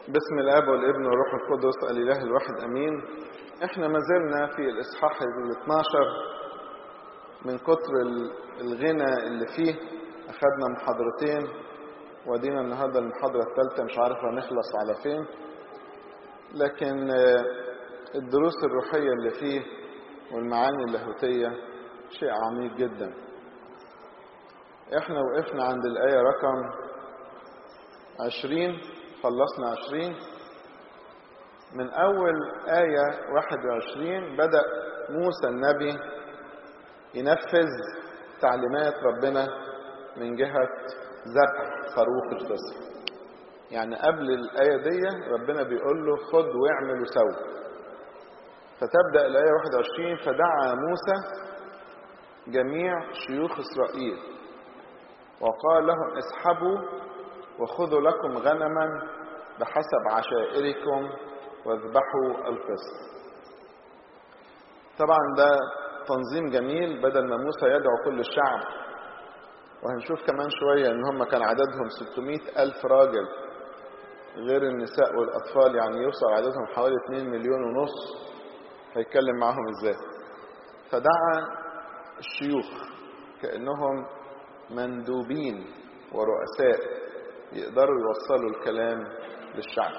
بسم الاب والابن والروح القدس الاله الواحد امين احنا ما زلنا في الاصحاح ال 12 من كتر الغنى اللي فيه اخذنا محاضرتين ودينا النهارده المحاضره الثالثه مش عارف هنخلص على فين لكن الدروس الروحيه اللي فيه والمعاني اللاهوتيه شيء عميق جدا احنا وقفنا عند الايه رقم عشرين خلصنا عشرين من أول آية واحد وعشرين بدأ موسى النبي ينفذ تعليمات ربنا من جهة ذبح خروف الفصل يعني قبل الآية دي ربنا بيقول له خد واعمل وسوي فتبدأ الآية 21 فدعا موسى جميع شيوخ إسرائيل وقال لهم اسحبوا وخذوا لكم غنما بحسب عشائركم واذبحوا الفصل طبعا ده تنظيم جميل بدل ما موسى يدعو كل الشعب وهنشوف كمان شوية ان هم كان عددهم 600 ألف راجل غير النساء والأطفال يعني يوصل عددهم حوالي 2 مليون ونص هيتكلم معاهم ازاي فدعا الشيوخ كأنهم مندوبين ورؤساء يقدروا يوصلوا الكلام للشعب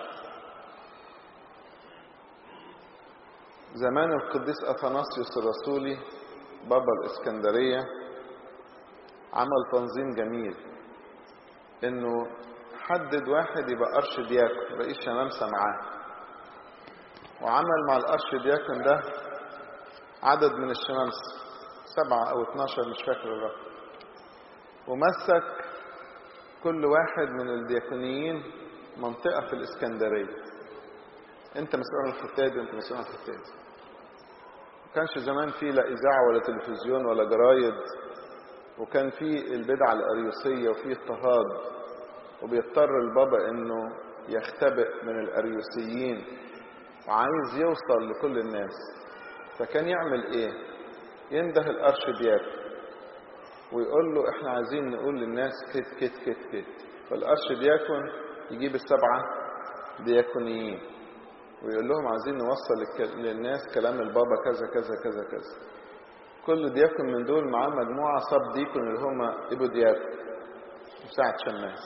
زمان القديس أثناسيوس الرسولي بابا الإسكندرية عمل تنظيم جميل إنه حدد واحد يبقى أرش دياكون رئيس شمامسة معاه وعمل مع الأرش دياكون ده عدد من الشمامسة سبعة أو اتناشر مش فاكر الرقم ومسك كل واحد من الدياكونيين منطقة في الإسكندرية أنت مسؤول عن الحتة دي وأنت مسؤول عن الحتة دي ما كانش زمان في لا إذاعة ولا تلفزيون ولا جرايد وكان في البدعة الأريوسية وفي اضطهاد وبيضطر البابا إنه يختبئ من الأريوسيين وعايز يوصل لكل الناس فكان يعمل إيه؟ ينده الأرشدياكون ويقول له احنا عايزين نقول للناس كت كت كت كت فالقرش دياكون يجيب السبعة دياكونيين ويقول لهم عايزين نوصل للناس كلام البابا كذا كذا كذا كذا كل دياكون من دول معاه مجموعة صب ديكون اللي هم ابو دياكون مساعد شماس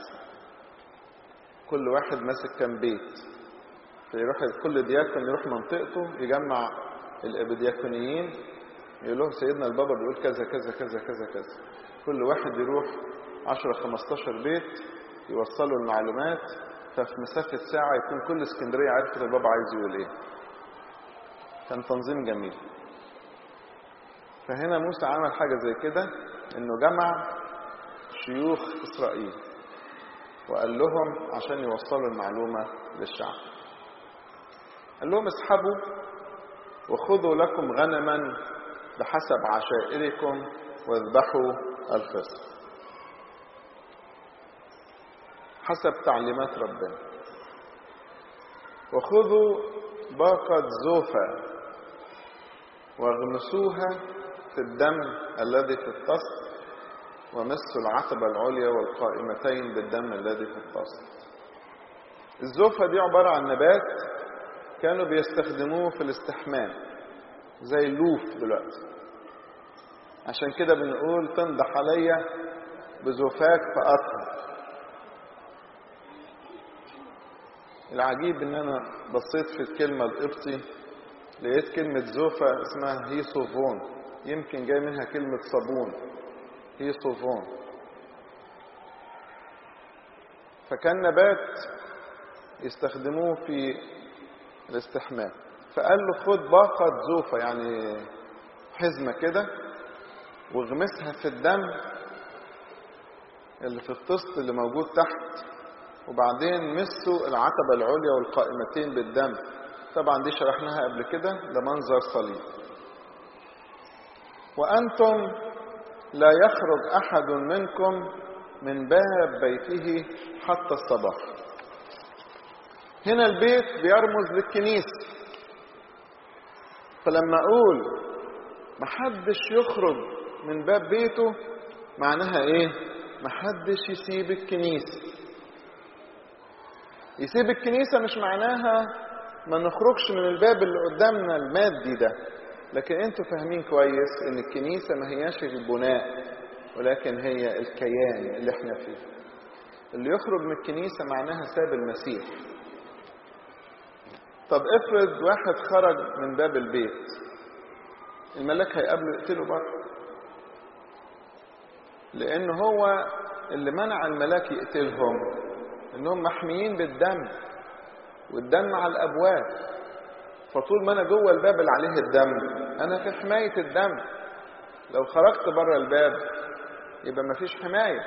كل واحد ماسك كام بيت فيروح كل دياكون يروح منطقته يجمع الابدياكونيين يقول لهم سيدنا البابا بيقول كذا كذا كذا كذا كذا كل واحد يروح 10 15 بيت يوصلوا المعلومات ففي مسافة ساعة يكون كل اسكندرية عرفت البابا عايز يقول ايه كان تنظيم جميل فهنا موسى عمل حاجة زي كده انه جمع شيوخ اسرائيل وقال لهم عشان يوصلوا المعلومة للشعب قال لهم اسحبوا وخذوا لكم غنما بحسب عشائركم واذبحوا الفصل حسب تعليمات ربنا وخذوا باقة زوفا واغمسوها في الدم الذي في الطست ومسوا العتبة العليا والقائمتين بالدم الذي في الطست الزوفة دي عبارة عن نبات كانوا بيستخدموه في الاستحمام زي اللوف دلوقتي عشان كده بنقول تنضح عليا بزوفاك فأطهر العجيب ان انا بصيت في الكلمة القبطي لقيت كلمة زوفا اسمها هيصوفون يمكن جاي منها كلمة صابون هيصوفون فكان نبات يستخدموه في الاستحمام فقال له خد باقة زوفة يعني حزمة كده واغمسها في الدم اللي في الطست اللي موجود تحت وبعدين مسوا العتبة العليا والقائمتين بالدم طبعا دي شرحناها قبل كده ده منظر صليب وأنتم لا يخرج أحد منكم من باب بيته حتى الصباح هنا البيت بيرمز للكنيسة فلما أقول محدش يخرج من باب بيته معناها ايه محدش يسيب الكنيسة يسيب الكنيسة مش معناها ما نخرجش من الباب اللي قدامنا المادي ده لكن انتوا فاهمين كويس ان الكنيسة ما هياش البناء ولكن هي الكيان اللي احنا فيه اللي يخرج من الكنيسة معناها ساب المسيح طب افرض واحد خرج من باب البيت الملاك هيقابله يقتله بره لان هو اللي منع الملاك يقتلهم انهم محميين بالدم والدم على الابواب فطول ما انا جوه الباب اللي عليه الدم انا في حمايه الدم لو خرجت بره الباب يبقى مفيش حمايه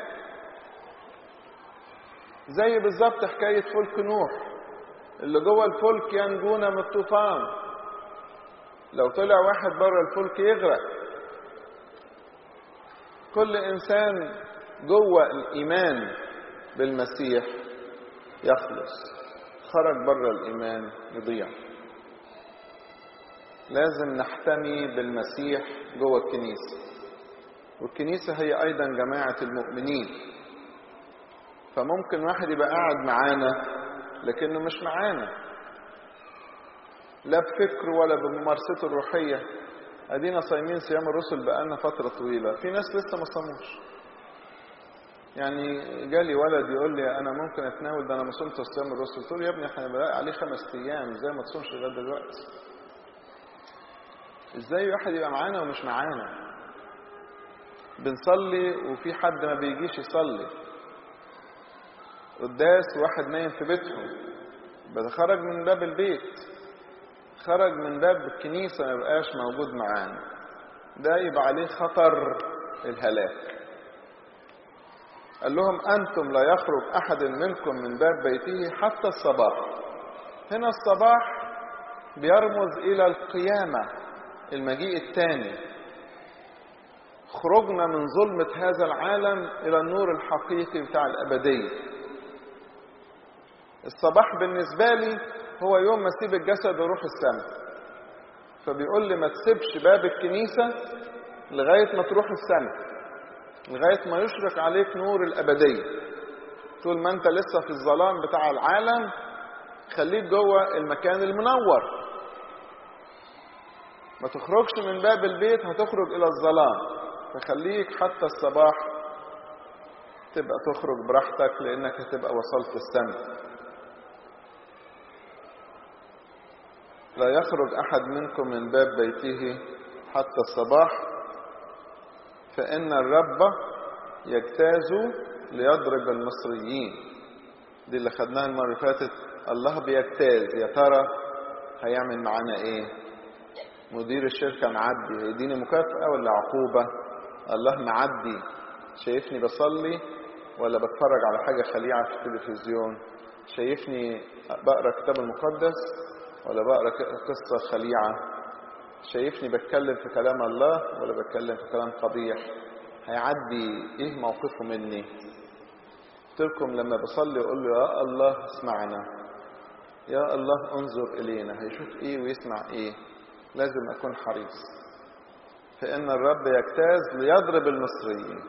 زي بالظبط حكايه فلك نوح اللي جوه الفلك ينجون من الطوفان لو طلع واحد بره الفلك يغرق كل انسان جوه الايمان بالمسيح يخلص خرج بره الايمان يضيع لازم نحتمي بالمسيح جوه الكنيسه والكنيسه هي ايضا جماعه المؤمنين فممكن واحد يبقى قاعد معانا لكنه مش معانا لا بفكره ولا بممارسته الروحيه ادينا صايمين صيام الرسل بقالنا فتره طويله في ناس لسه ما صاموش يعني جالي ولد يقول لي انا ممكن اتناول ده انا ما صمت صيام الرسل قلت له يا ابني احنا بقى عليه خمس ايام ازاي ما تصومش لغايه دلوقتي ازاي واحد يبقى معانا ومش معانا بنصلي وفي حد ما بيجيش يصلي قداس واحد نايم في بيتهم بس خرج من باب البيت خرج من باب الكنيسة ما يبقاش موجود معانا ده يبقى عليه خطر الهلاك قال لهم أنتم لا يخرج أحد منكم من باب بيته حتى الصباح هنا الصباح بيرمز إلى القيامة المجيء الثاني خرجنا من ظلمة هذا العالم إلى النور الحقيقي بتاع الأبدية الصباح بالنسبة لي هو يوم ما اسيب الجسد واروح السماء فبيقول لي ما تسيبش باب الكنيسة لغاية ما تروح السماء لغاية ما يشرق عليك نور الأبدية طول ما أنت لسه في الظلام بتاع العالم خليك جوه المكان المنور ما تخرجش من باب البيت هتخرج إلى الظلام فخليك حتى الصباح تبقى تخرج براحتك لأنك هتبقى وصلت السماء لا يخرج أحد منكم من باب بيته حتى الصباح فإن الرب يجتاز ليضرب المصريين دي اللي خدناها المرة اللي فاتت الله بيجتاز يا ترى هيعمل معانا ايه مدير الشركة معدي هيديني مكافأة ولا عقوبة الله معدي شايفني بصلي ولا بتفرج على حاجة خليعة في التلفزيون شايفني بقرا الكتاب المقدس ولا بقرا قصة خليعة شايفني بتكلم في كلام الله ولا بتكلم في كلام قبيح هيعدي ايه موقفه مني قلت لكم لما بصلي اقول له يا الله اسمعنا يا الله انظر الينا هيشوف ايه ويسمع ايه لازم اكون حريص فان الرب يجتاز ليضرب المصريين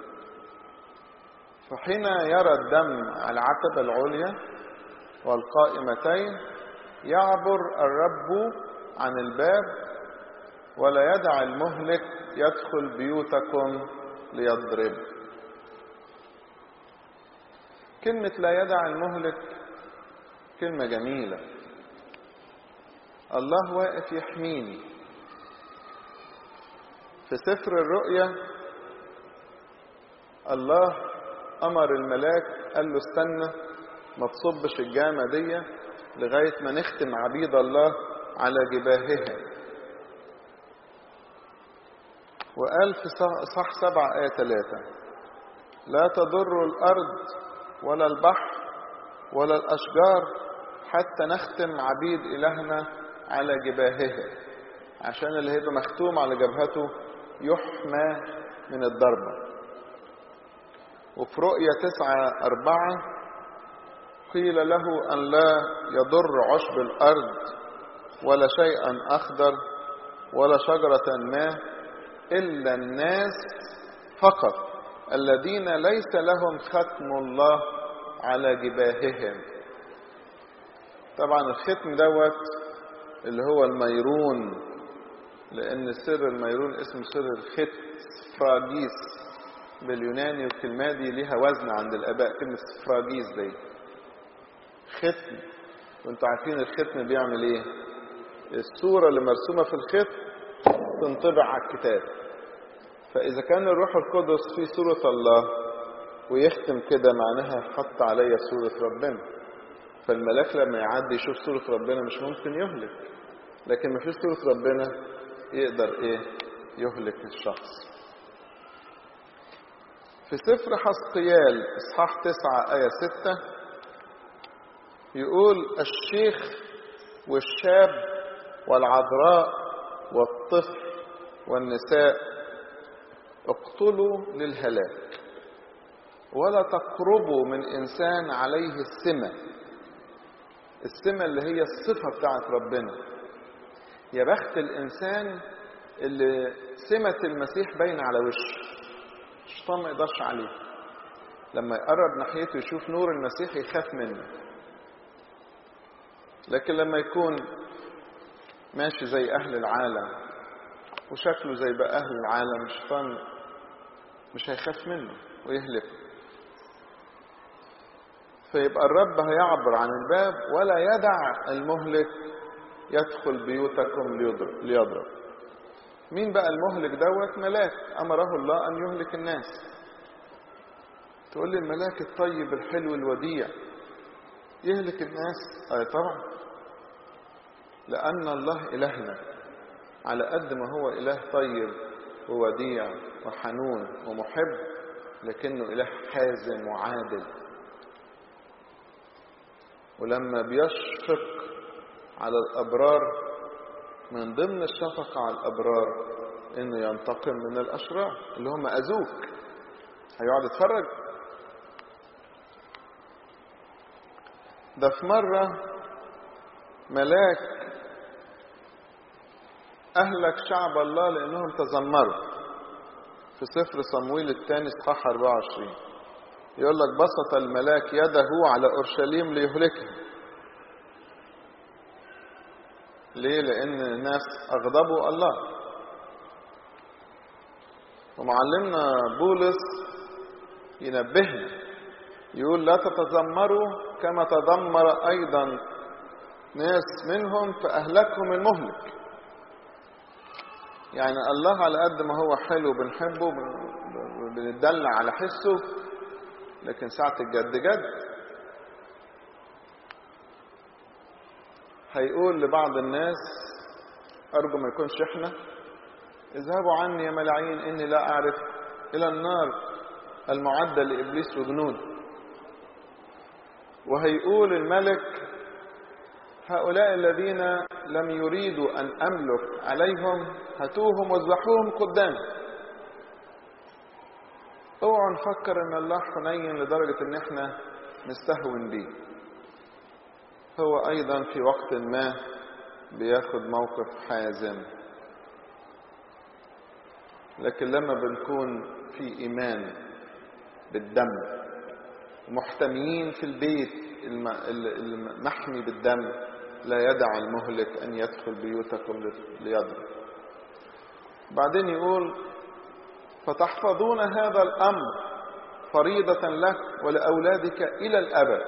فحين يرى الدم على العتبة العليا والقائمتين يعبر الرب عن الباب ولا يدع المهلك يدخل بيوتكم ليضرب كلمة لا يدع المهلك كلمة جميلة الله واقف يحميني في سفر الرؤيا الله أمر الملاك قال له استنى ما تصبش الجامة دي لغاية ما نختم عبيد الله على جباههم وقال في صح سبع آية ثلاثة لا تضر الأرض ولا البحر ولا الأشجار حتى نختم عبيد إلهنا على جباههم عشان اللي هيبقى مختوم على جبهته يحمى من الضربة وفي رؤية تسعة أربعة قيل له أن لا يضر عشب الأرض ولا شيئا أخضر ولا شجرة ما إلا الناس فقط الذين ليس لهم ختم الله على جباههم طبعا الختم دوت اللي هو الميرون لأن سر الميرون اسمه سر الخت سفراجيس باليوناني والكلمة دي ليها وزن عند الآباء كلمة سفراجيس دي ختم وانتوا عارفين الختم بيعمل ايه الصورة اللي مرسومة في الختم تنطبع على الكتاب فإذا كان الروح القدس في صورة الله ويختم كده معناها حط عليا صورة ربنا فالملاك لما يعدي يشوف صورة ربنا مش ممكن يهلك لكن ما فيش صورة ربنا يقدر ايه يهلك الشخص في سفر حسقيال اصحاح تسعة آية ستة يقول الشيخ والشاب والعذراء والطفل والنساء اقتلوا للهلاك ولا تقربوا من انسان عليه السمه السمه اللي هي الصفه بتاعت ربنا يا بخت الانسان اللي سمه المسيح باينه على وشه الشيطان ما يقدرش عليه لما يقرب ناحيته يشوف نور المسيح يخاف منه لكن لما يكون ماشي زي اهل العالم وشكله زي بقى اهل العالم الشيطان مش هيخاف منه ويهلكه فيبقى الرب هيعبر عن الباب ولا يدع المهلك يدخل بيوتكم ليضرب, ليضرب. مين بقى المهلك دوت ملاك امره الله ان يهلك الناس تقول لي الملاك الطيب الحلو الوديع يهلك الناس اي طبعا لان الله الهنا على قد ما هو اله طيب ووديع وحنون ومحب لكنه اله حازم وعادل ولما بيشفق على الابرار من ضمن الشفقه على الابرار انه ينتقم من الاشرار اللي هم اذوك هيقعد يتفرج ده في مره ملاك أهلك شعب الله لأنهم تذمروا في سفر صمويل الثاني اصحاح 24 يقول لك بسط الملاك يده على أورشليم ليهلكها ليه؟ لأن الناس أغضبوا الله ومعلمنا بولس ينبهنا يقول لا تتذمروا كما تذمر أيضا ناس منهم فأهلكهم المهلك يعني الله على قد ما هو حلو بنحبه بنتدلع على حسه لكن ساعة الجد جد هيقول لبعض الناس أرجو ما يكونش إحنا اذهبوا عني يا ملاعين إني لا أعرف إلى النار المعدة لإبليس وجنود وهيقول الملك هؤلاء الذين لم يريدوا أن أملك عليهم هاتوهم واذبحوهم قدامي اوعوا نفكر ان الله حنين لدرجة ان احنا نستهون بيه هو ايضا في وقت ما بياخد موقف حازم لكن لما بنكون في ايمان بالدم محتميين في البيت المحمي بالدم لا يدع المهلك ان يدخل بيوتكم ليضرب بعدين يقول فتحفظون هذا الامر فريضه لك ولاولادك الى الابد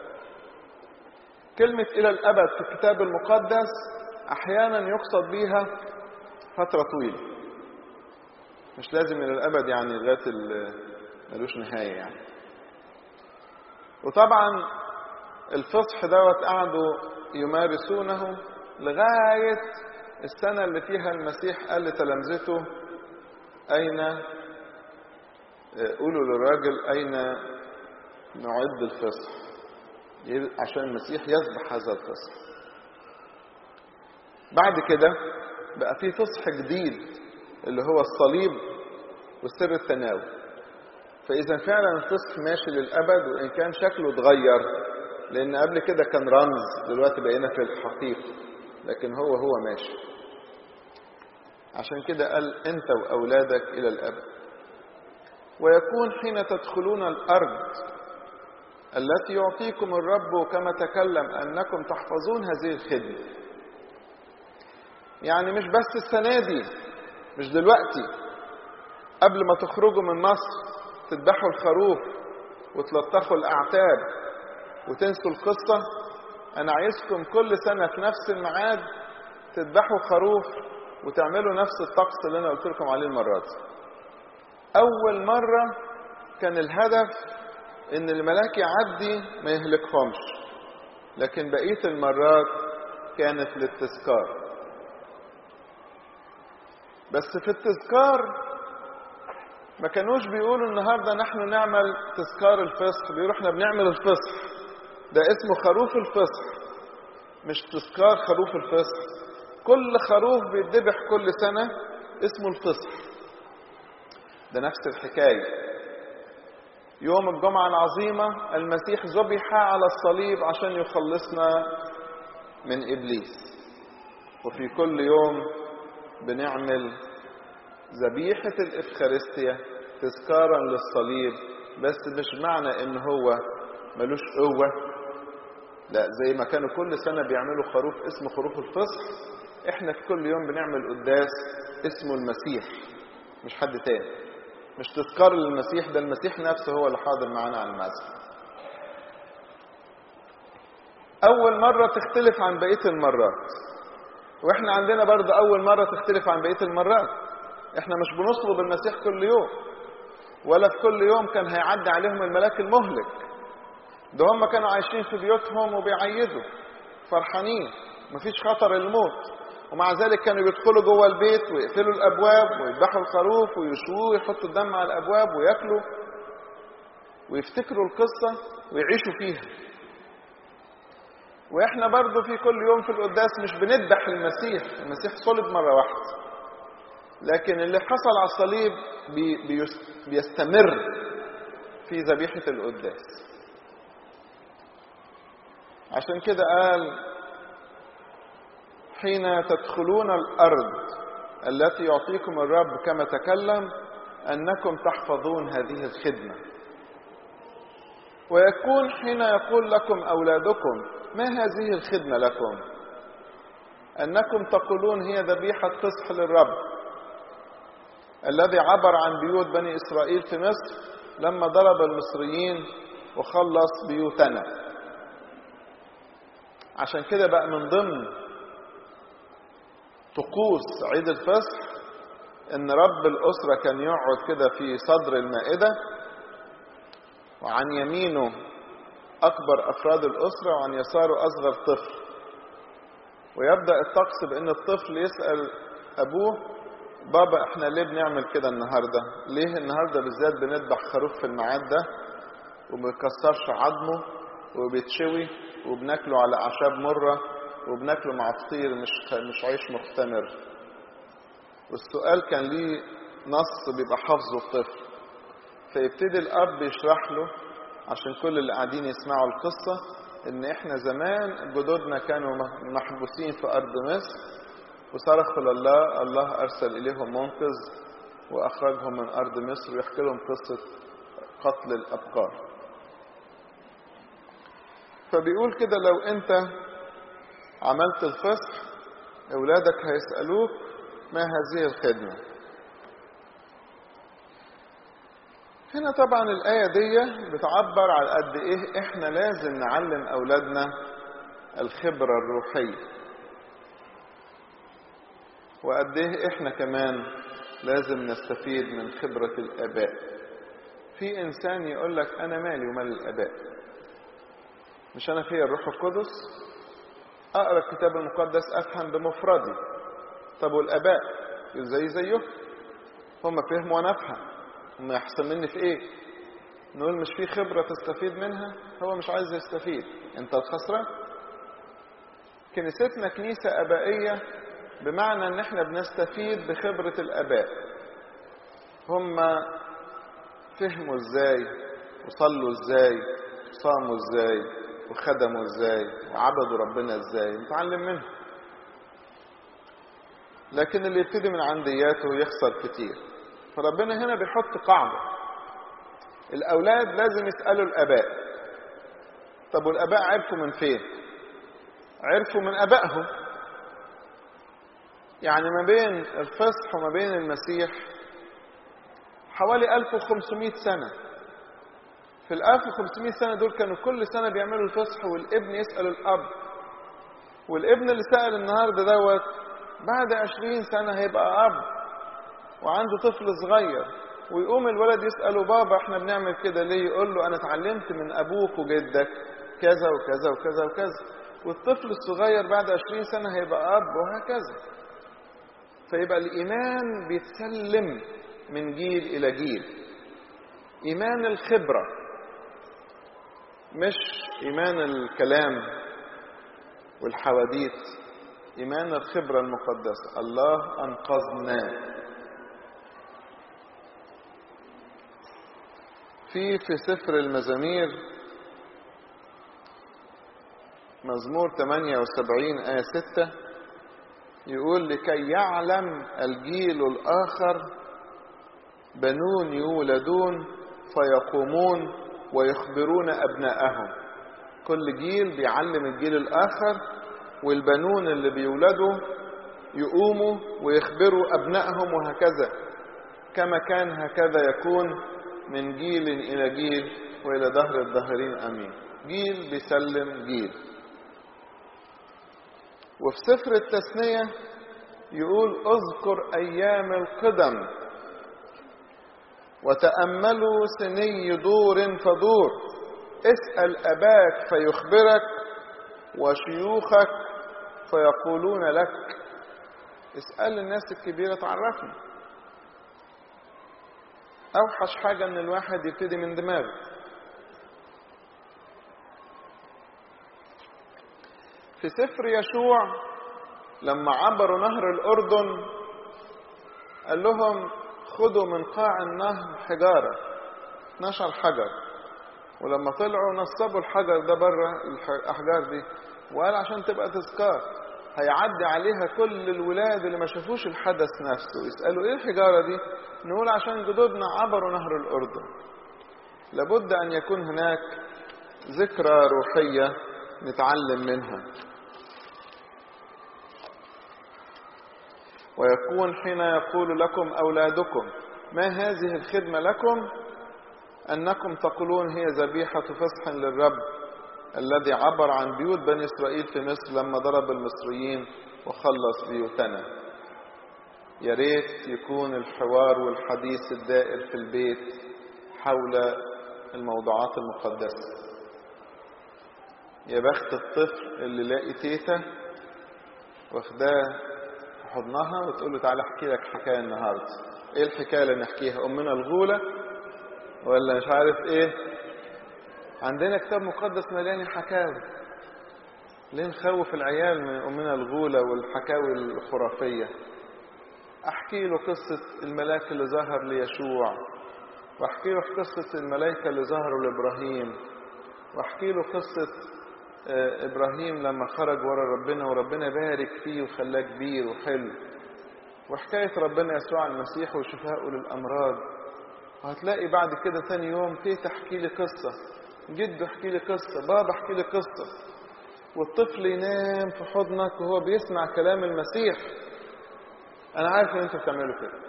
كلمه الى الابد في الكتاب المقدس احيانا يقصد بها فتره طويله مش لازم الى الابد يعني لغايه ملوش نهايه يعني وطبعا الفصح دوت قعدوا يمارسونه لغايه السنه اللي فيها المسيح قال لتلامذته أين قولوا للراجل أين نعد الفصح عشان المسيح يذبح هذا الفصح بعد كده بقى في فصح جديد اللي هو الصليب وسر التناول فإذا فعلا الفصح ماشي للأبد وإن كان شكله اتغير لأن قبل كده كان رمز دلوقتي بقينا في الحقيقة لكن هو هو ماشي عشان كده قال انت واولادك الى الابد ويكون حين تدخلون الارض التي يعطيكم الرب كما تكلم أنكم تحفظون هذه الخدمة يعني مش بس السنة دي مش دلوقتي قبل ما تخرجوا من مصر تذبحوا الخروف وتلطخوا الأعتاب وتنسوا القصة أنا عايزكم كل سنة في نفس الميعاد تذبحوا خروف وتعملوا نفس الطقس اللي أنا قلت لكم عليه المرة دي. أول مرة كان الهدف إن الملاك يعدي ما يهلكهمش لكن بقية المرات كانت للتذكار بس في التذكار ما كانوش بيقولوا النهاردة نحن نعمل تذكار الفصح بيقولوا احنا بنعمل الفصح ده اسمه خروف الفصح مش تذكار خروف الفصح كل خروف بيتذبح كل سنة اسمه الفصح ده نفس الحكاية يوم الجمعة العظيمة المسيح ذبح على الصليب عشان يخلصنا من إبليس وفي كل يوم بنعمل ذبيحة الإفخارستيا تذكارا للصليب بس مش معنى إن هو ملوش قوة لا زي ما كانوا كل سنة بيعملوا خروف اسمه خروف الفصح احنا في كل يوم بنعمل قداس اسمه المسيح مش حد تاني مش تذكار للمسيح ده المسيح نفسه هو اللي حاضر معانا على المسجد أول مرة تختلف عن بقية المرات وإحنا عندنا برضه أول مرة تختلف عن بقية المرات إحنا مش بنطلب المسيح كل يوم ولا في كل يوم كان هيعدي عليهم الملاك المهلك ده هم كانوا عايشين في بيوتهم وبيعيدوا فرحانين مفيش خطر الموت ومع ذلك كانوا بيدخلوا جوه البيت ويقفلوا الابواب ويذبحوا الخروف ويشووه ويحطوا الدم على الابواب وياكلوا ويفتكروا القصه ويعيشوا فيها واحنا برضو في كل يوم في القداس مش بنذبح المسيح المسيح صلب مره واحده لكن اللي حصل على الصليب بي بيس بيستمر في ذبيحه القداس عشان كده قال حين تدخلون الارض التي يعطيكم الرب كما تكلم انكم تحفظون هذه الخدمه ويكون حين يقول لكم اولادكم ما هذه الخدمه لكم انكم تقولون هي ذبيحه فصح للرب الذي عبر عن بيوت بني اسرائيل في مصر لما ضرب المصريين وخلص بيوتنا عشان كده بقى من ضمن طقوس عيد الفصح ان رب الاسره كان يقعد كده في صدر المائده وعن يمينه اكبر افراد الاسره وعن يساره اصغر طفل ويبدا الطقس بان الطفل يسال ابوه بابا احنا ليه بنعمل كده النهارده ليه النهارده بالذات بنذبح خروف في الميعاد ده وما بيكسرش عظمه وبيتشوي وبناكله على اعشاب مره وبناكله مع فطير مش مش عيش مختمر والسؤال كان ليه نص بيبقى حافظه الطفل فيبتدي الاب يشرح له عشان كل اللي قاعدين يسمعوا القصه ان احنا زمان جدودنا كانوا محبوسين في ارض مصر وصرخوا لله الله ارسل اليهم منقذ واخرجهم من ارض مصر ويحكي لهم قصه قتل الابقار فبيقول كده لو انت عملت الفصح اولادك هيسالوك ما هذه الخدمه هنا طبعا الآية دي بتعبر على قد إيه إحنا لازم نعلم أولادنا الخبرة الروحية وقد إيه إحنا كمان لازم نستفيد من خبرة الآباء في إنسان يقول لك أنا مالي ومال الآباء مش أنا فيا الروح القدس أقرأ الكتاب المقدس أفهم بمفردي طب والآباء زي زيه هم فهموا وأنا أفهم هم أحسن مني في إيه نقول مش في خبرة تستفيد منها هو مش عايز يستفيد أنت الخسران كنيستنا كنيسة أبائية بمعنى ان احنا بنستفيد بخبرة الاباء هم فهموا ازاي وصلوا ازاي وصاموا ازاي وخدموا ازاي وعبدوا ربنا ازاي نتعلم منهم لكن اللي يبتدي من عندياته يخسر كتير فربنا هنا بيحط قاعدة الأولاد لازم يسألوا الآباء طب والآباء عرفوا من فين عرفوا من آبائهم يعني ما بين الفصح وما بين المسيح حوالي 1500 سنة في ال 1500 سنة دول كانوا كل سنة بيعملوا الفصح والابن يسأل الأب والابن اللي سأل النهاردة دوت بعد 20 سنة هيبقى أب وعنده طفل صغير ويقوم الولد يسأله بابا احنا بنعمل كده ليه يقول له انا اتعلمت من ابوك وجدك كذا وكذا وكذا وكذا والطفل الصغير بعد 20 سنة هيبقى أب وهكذا فيبقى الإيمان بيتسلم من جيل إلى جيل إيمان الخبرة مش إيمان الكلام والحواديت إيمان الخبرة المقدسة الله أنقذنا في في سفر المزامير مزمور 78 آية 6 يقول لكي يعلم الجيل الآخر بنون يولدون فيقومون ويخبرون أبناءهم كل جيل بيعلم الجيل الآخر والبنون اللي بيولدوا يقوموا ويخبروا أبنائهم وهكذا كما كان هكذا يكون من جيل إلى جيل وإلى دهر الدهرين أمين جيل بيسلم جيل وفي سفر التثنية يقول اذكر أيام القدم وتأملوا سني دور فدور اسأل أباك فيخبرك وشيوخك فيقولون لك اسأل الناس الكبيرة تعرفني أوحش حاجة إن الواحد يبتدي من دماغه في سفر يشوع لما عبروا نهر الأردن قال لهم خدوا من قاع النهر حجارة 12 حجر ولما طلعوا نصبوا الحجر ده بره الأحجار دي وقال عشان تبقى تذكار هيعدي عليها كل الولاد اللي ما شافوش الحدث نفسه يسألوا ايه الحجارة دي نقول عشان جدودنا عبروا نهر الأردن لابد أن يكون هناك ذكرى روحية نتعلم منها ويكون حين يقول لكم أولادكم ما هذه الخدمة لكم أنكم تقولون هي ذبيحة فصح للرب الذي عبر عن بيوت بني إسرائيل في مصر لما ضرب المصريين وخلص بيوتنا يا ريت يكون الحوار والحديث الدائر في البيت حول الموضوعات المقدسة يا بخت الطفل اللي لاقي تيتا واخداه في حضنها وتقول له تعالى احكي لك حكايه النهارده ايه الحكايه اللي نحكيها امنا الغوله ولا مش عارف ايه عندنا كتاب مقدس مليان حكاوي ليه نخوف العيال من امنا الغوله والحكاوي الخرافيه احكي له قصه الملاك اللي ظهر ليشوع واحكي له قصه الملائكه اللي ظهروا لابراهيم واحكي له قصه ابراهيم لما خرج ورا ربنا وربنا بارك فيه وخلاه كبير وحلو وحكايه ربنا يسوع المسيح وشفائه للامراض وهتلاقي بعد كده ثاني يوم تيتا احكي لي قصه جده احكي لي قصه بابا احكي لي قصه والطفل ينام في حضنك وهو بيسمع كلام المسيح انا عارف ان انتوا بتعملوا كده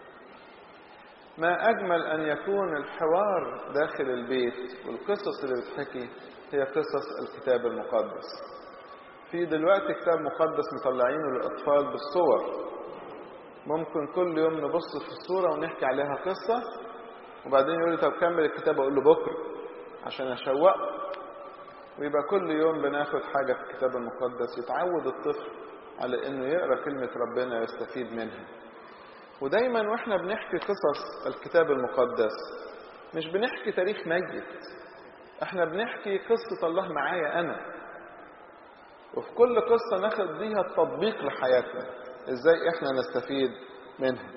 ما اجمل ان يكون الحوار داخل البيت والقصص اللي بتحكي هي قصص الكتاب المقدس في دلوقتي كتاب مقدس مطلعينه للأطفال بالصور ممكن كل يوم نبص في الصورة ونحكي عليها قصة وبعدين يقول لي طب كمل الكتاب أقول له بكرة عشان أشوقه ويبقى كل يوم بناخد حاجة في الكتاب المقدس يتعود الطفل على إنه يقرأ كلمة ربنا ويستفيد منها ودايما واحنا بنحكي قصص الكتاب المقدس مش بنحكي تاريخ ميت احنا بنحكي قصة الله معايا انا وفي كل قصة ناخد بيها التطبيق لحياتنا ازاي احنا نستفيد منها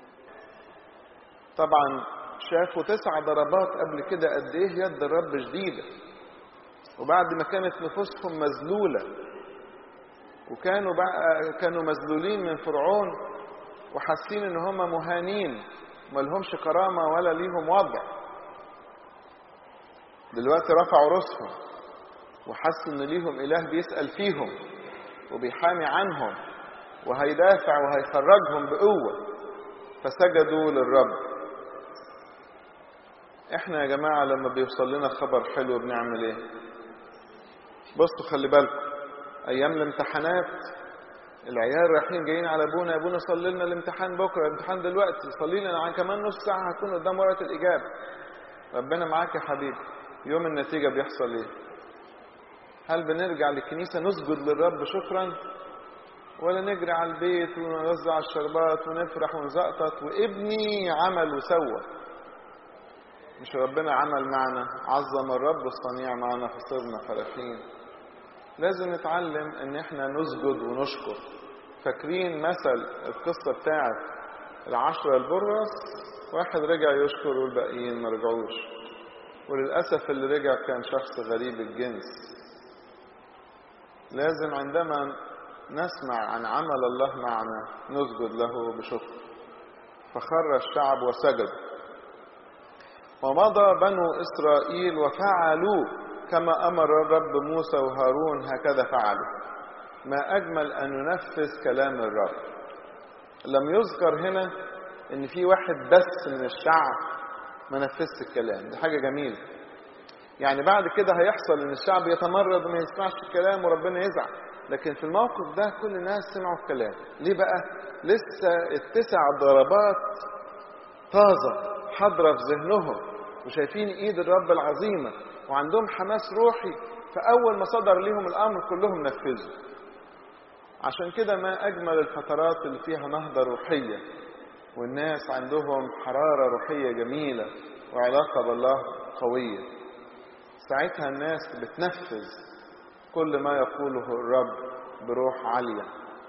طبعا شافوا تسع ضربات قبل كده قد ايه يد الرب شديدة وبعد ما كانت نفوسهم مذلولة وكانوا بقى كانوا مذلولين من فرعون وحاسين ان هم مهانين ملهمش كرامة ولا ليهم وضع دلوقتي رفعوا رؤوسهم وحس ان ليهم اله بيسأل فيهم وبيحامي عنهم وهيدافع وهيخرجهم بقوة فسجدوا للرب احنا يا جماعة لما بيوصل لنا خبر حلو بنعمل ايه بصوا خلي بالكم ايام الامتحانات العيال رايحين جايين على ابونا يا ابونا صلي لنا الامتحان بكره الامتحان دلوقتي صلي لنا عن كمان نص ساعه هكون قدام ورقه الاجابه ربنا معاك يا حبيبي يوم النتيجه بيحصل ايه هل بنرجع للكنيسه نسجد للرب شكرا ولا نجري على البيت ونوزع الشربات ونفرح ونزقطط وابني عمل وسوى مش ربنا عمل معنا عظم الرب الصنيع معنا فصرنا فرحين لازم نتعلم ان احنا نسجد ونشكر فاكرين مثل القصة بتاعت العشرة البرص واحد رجع يشكر والباقيين ما رجعوش وللأسف اللي رجع كان شخص غريب الجنس لازم عندما نسمع عن عمل الله معنا نسجد له بشكر فخر الشعب وسجد ومضى بنو إسرائيل وفعلوا كما أمر الرب موسى وهارون هكذا فعلوا ما أجمل أن ننفذ كلام الرب لم يذكر هنا إن في واحد بس من الشعب ما نفذش الكلام دي حاجة جميلة يعني بعد كده هيحصل إن الشعب يتمرد وما يسمعش الكلام وربنا يزعل لكن في الموقف ده كل الناس سمعوا الكلام ليه بقى لسه التسع ضربات طازة حاضرة في ذهنهم وشايفين ايد الرب العظيمة وعندهم حماس روحي فأول ما صدر ليهم الأمر كلهم نفذوا عشان كده ما أجمل الفترات اللي فيها نهضة روحية والناس عندهم حرارة روحية جميلة وعلاقة بالله قوية ساعتها الناس بتنفذ كل ما يقوله الرب بروح عالية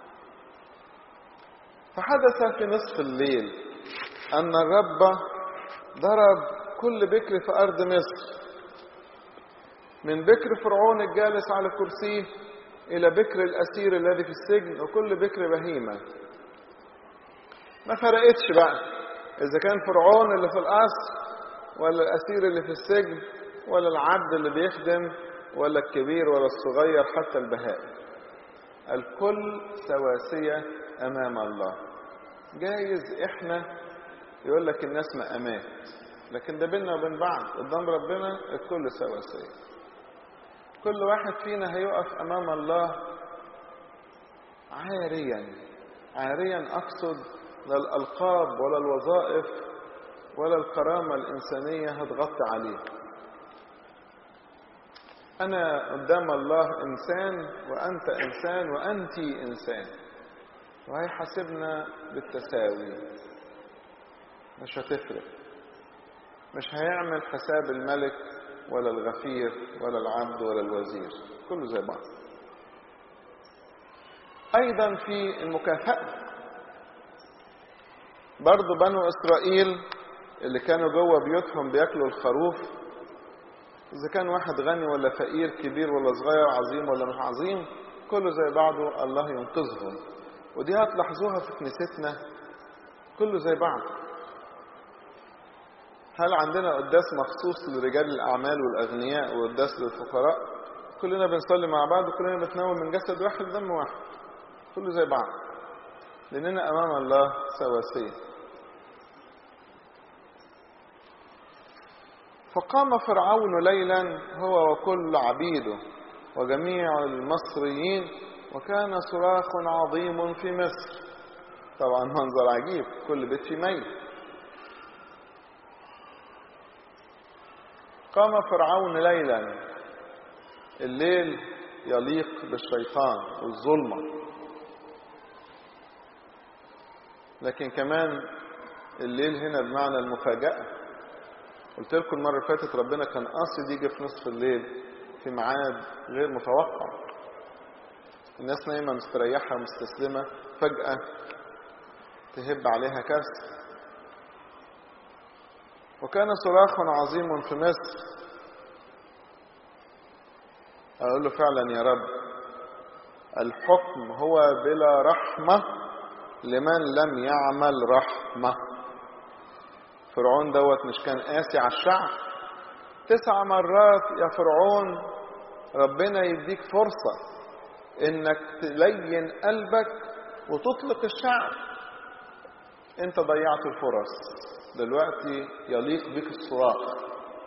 فحدث في نصف الليل أن الرب ضرب كل بكر في أرض مصر من بكر فرعون الجالس على كرسيه إلى بكر الأسير الذي في السجن وكل بكر بهيمة ما فرقتش بقى إذا كان فرعون اللي في القصر ولا الأسير اللي في السجن ولا العبد اللي بيخدم ولا الكبير ولا الصغير حتى البهائم الكل سواسية أمام الله جايز إحنا يقول لك الناس مقامات لكن ده بينا وبين بعض قدام ربنا الكل سواسية كل واحد فينا هيقف أمام الله عاريا عاريا أقصد لا الألقاب ولا الوظائف ولا الكرامة الإنسانية هتغطي عليه أنا قدام الله إنسان وأنت إنسان وأنت إنسان وهيحاسبنا بالتساوي مش هتفرق مش هيعمل حساب الملك ولا الغفير ولا العبد ولا الوزير كله زي بعض أيضا في المكافأة برضو بنو إسرائيل اللي كانوا جوه بيوتهم بياكلوا الخروف إذا كان واحد غني ولا فقير كبير ولا صغير عظيم ولا مش عظيم كله زي بعضه الله ينقذهم ودي هتلاحظوها في كنيستنا كله زي بعض هل عندنا قداس مخصوص لرجال الأعمال والأغنياء وقداس للفقراء كلنا بنصلي مع بعض وكلنا بنتناول من جسد واحد دم واحد كله زي بعض لأننا أمام الله سواسية فقام فرعون ليلا هو وكل عبيده وجميع المصريين وكان صراخ عظيم في مصر طبعا منظر عجيب كل بيت فيه ميت قام فرعون ليلا الليل يليق بالشيطان والظلمة لكن كمان الليل هنا بمعنى المفاجأة قلت لكم المرة اللي فاتت ربنا كان قاصد يجي في نصف الليل في ميعاد غير متوقع الناس نايمة مستريحة ومستسلمة فجأة تهب عليها كارثة وكان صراخ عظيم في مصر أقول له فعلا يا رب الحكم هو بلا رحمة لمن لم يعمل رحمة فرعون دوت مش كان قاسي على الشعب تسع مرات يا فرعون ربنا يديك فرصة انك تلين قلبك وتطلق الشعب انت ضيعت الفرص دلوقتي يليق بك الصراخ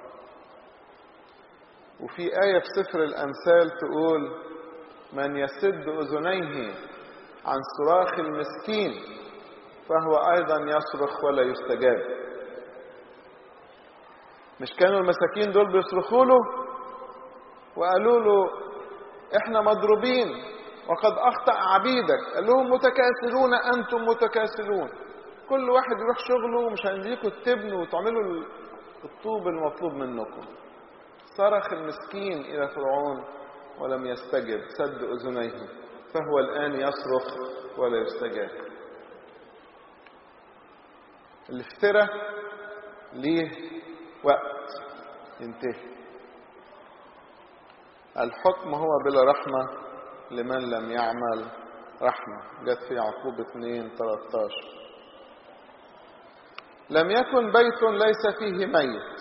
وفي آية في سفر الأمثال تقول من يسد أذنيه عن صراخ المسكين فهو أيضا يصرخ ولا يستجاب مش كانوا المساكين دول بيصرخوا له وقالوا له احنا مضروبين وقد اخطا عبيدك قال لهم متكاسلون انتم متكاسلون كل واحد يروح شغله ومش هنديكم تبنوا وتعملوا الطوب المطلوب منكم صرخ المسكين الى فرعون ولم يستجب سد اذنيه فهو الان يصرخ ولا يستجاب الافتراء ليه وقت ينتهي الحكم هو بلا رحمة لمن لم يعمل رحمة جت في يعقوب 2 13 لم يكن بيت ليس فيه ميت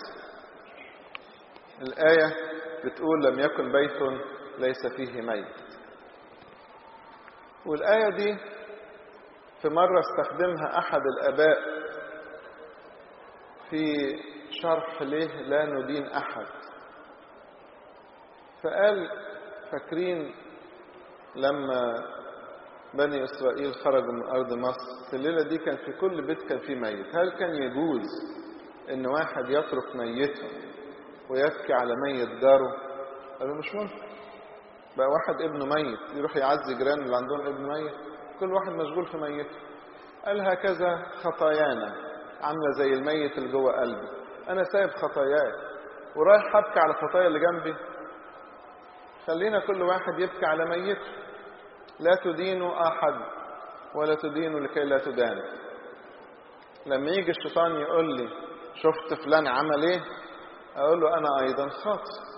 الآية بتقول لم يكن بيت ليس فيه ميت والآية دي في مرة استخدمها أحد الآباء في شرح ليه لا ندين أحد فقال فاكرين لما بني إسرائيل خرجوا من أرض مصر في الليلة دي كان في كل بيت كان فيه ميت هل كان يجوز إن واحد يترك ميته ويبكي على ميت جاره قالوا مش ممكن بقى واحد ابنه ميت يروح يعزي جيران اللي عندهم ابن ميت كل واحد مشغول في ميته قال هكذا خطايانا عاملة زي الميت اللي جوه قلبي أنا سايب خطاياي ورايح أبكي على الخطايا اللي جنبي خلينا كل واحد يبكي على ميته لا تدينوا أحد ولا تدينوا لكي لا تدان لما يجي الشيطان يقول لي شفت فلان عمل ايه اقول له انا ايضا خاطئ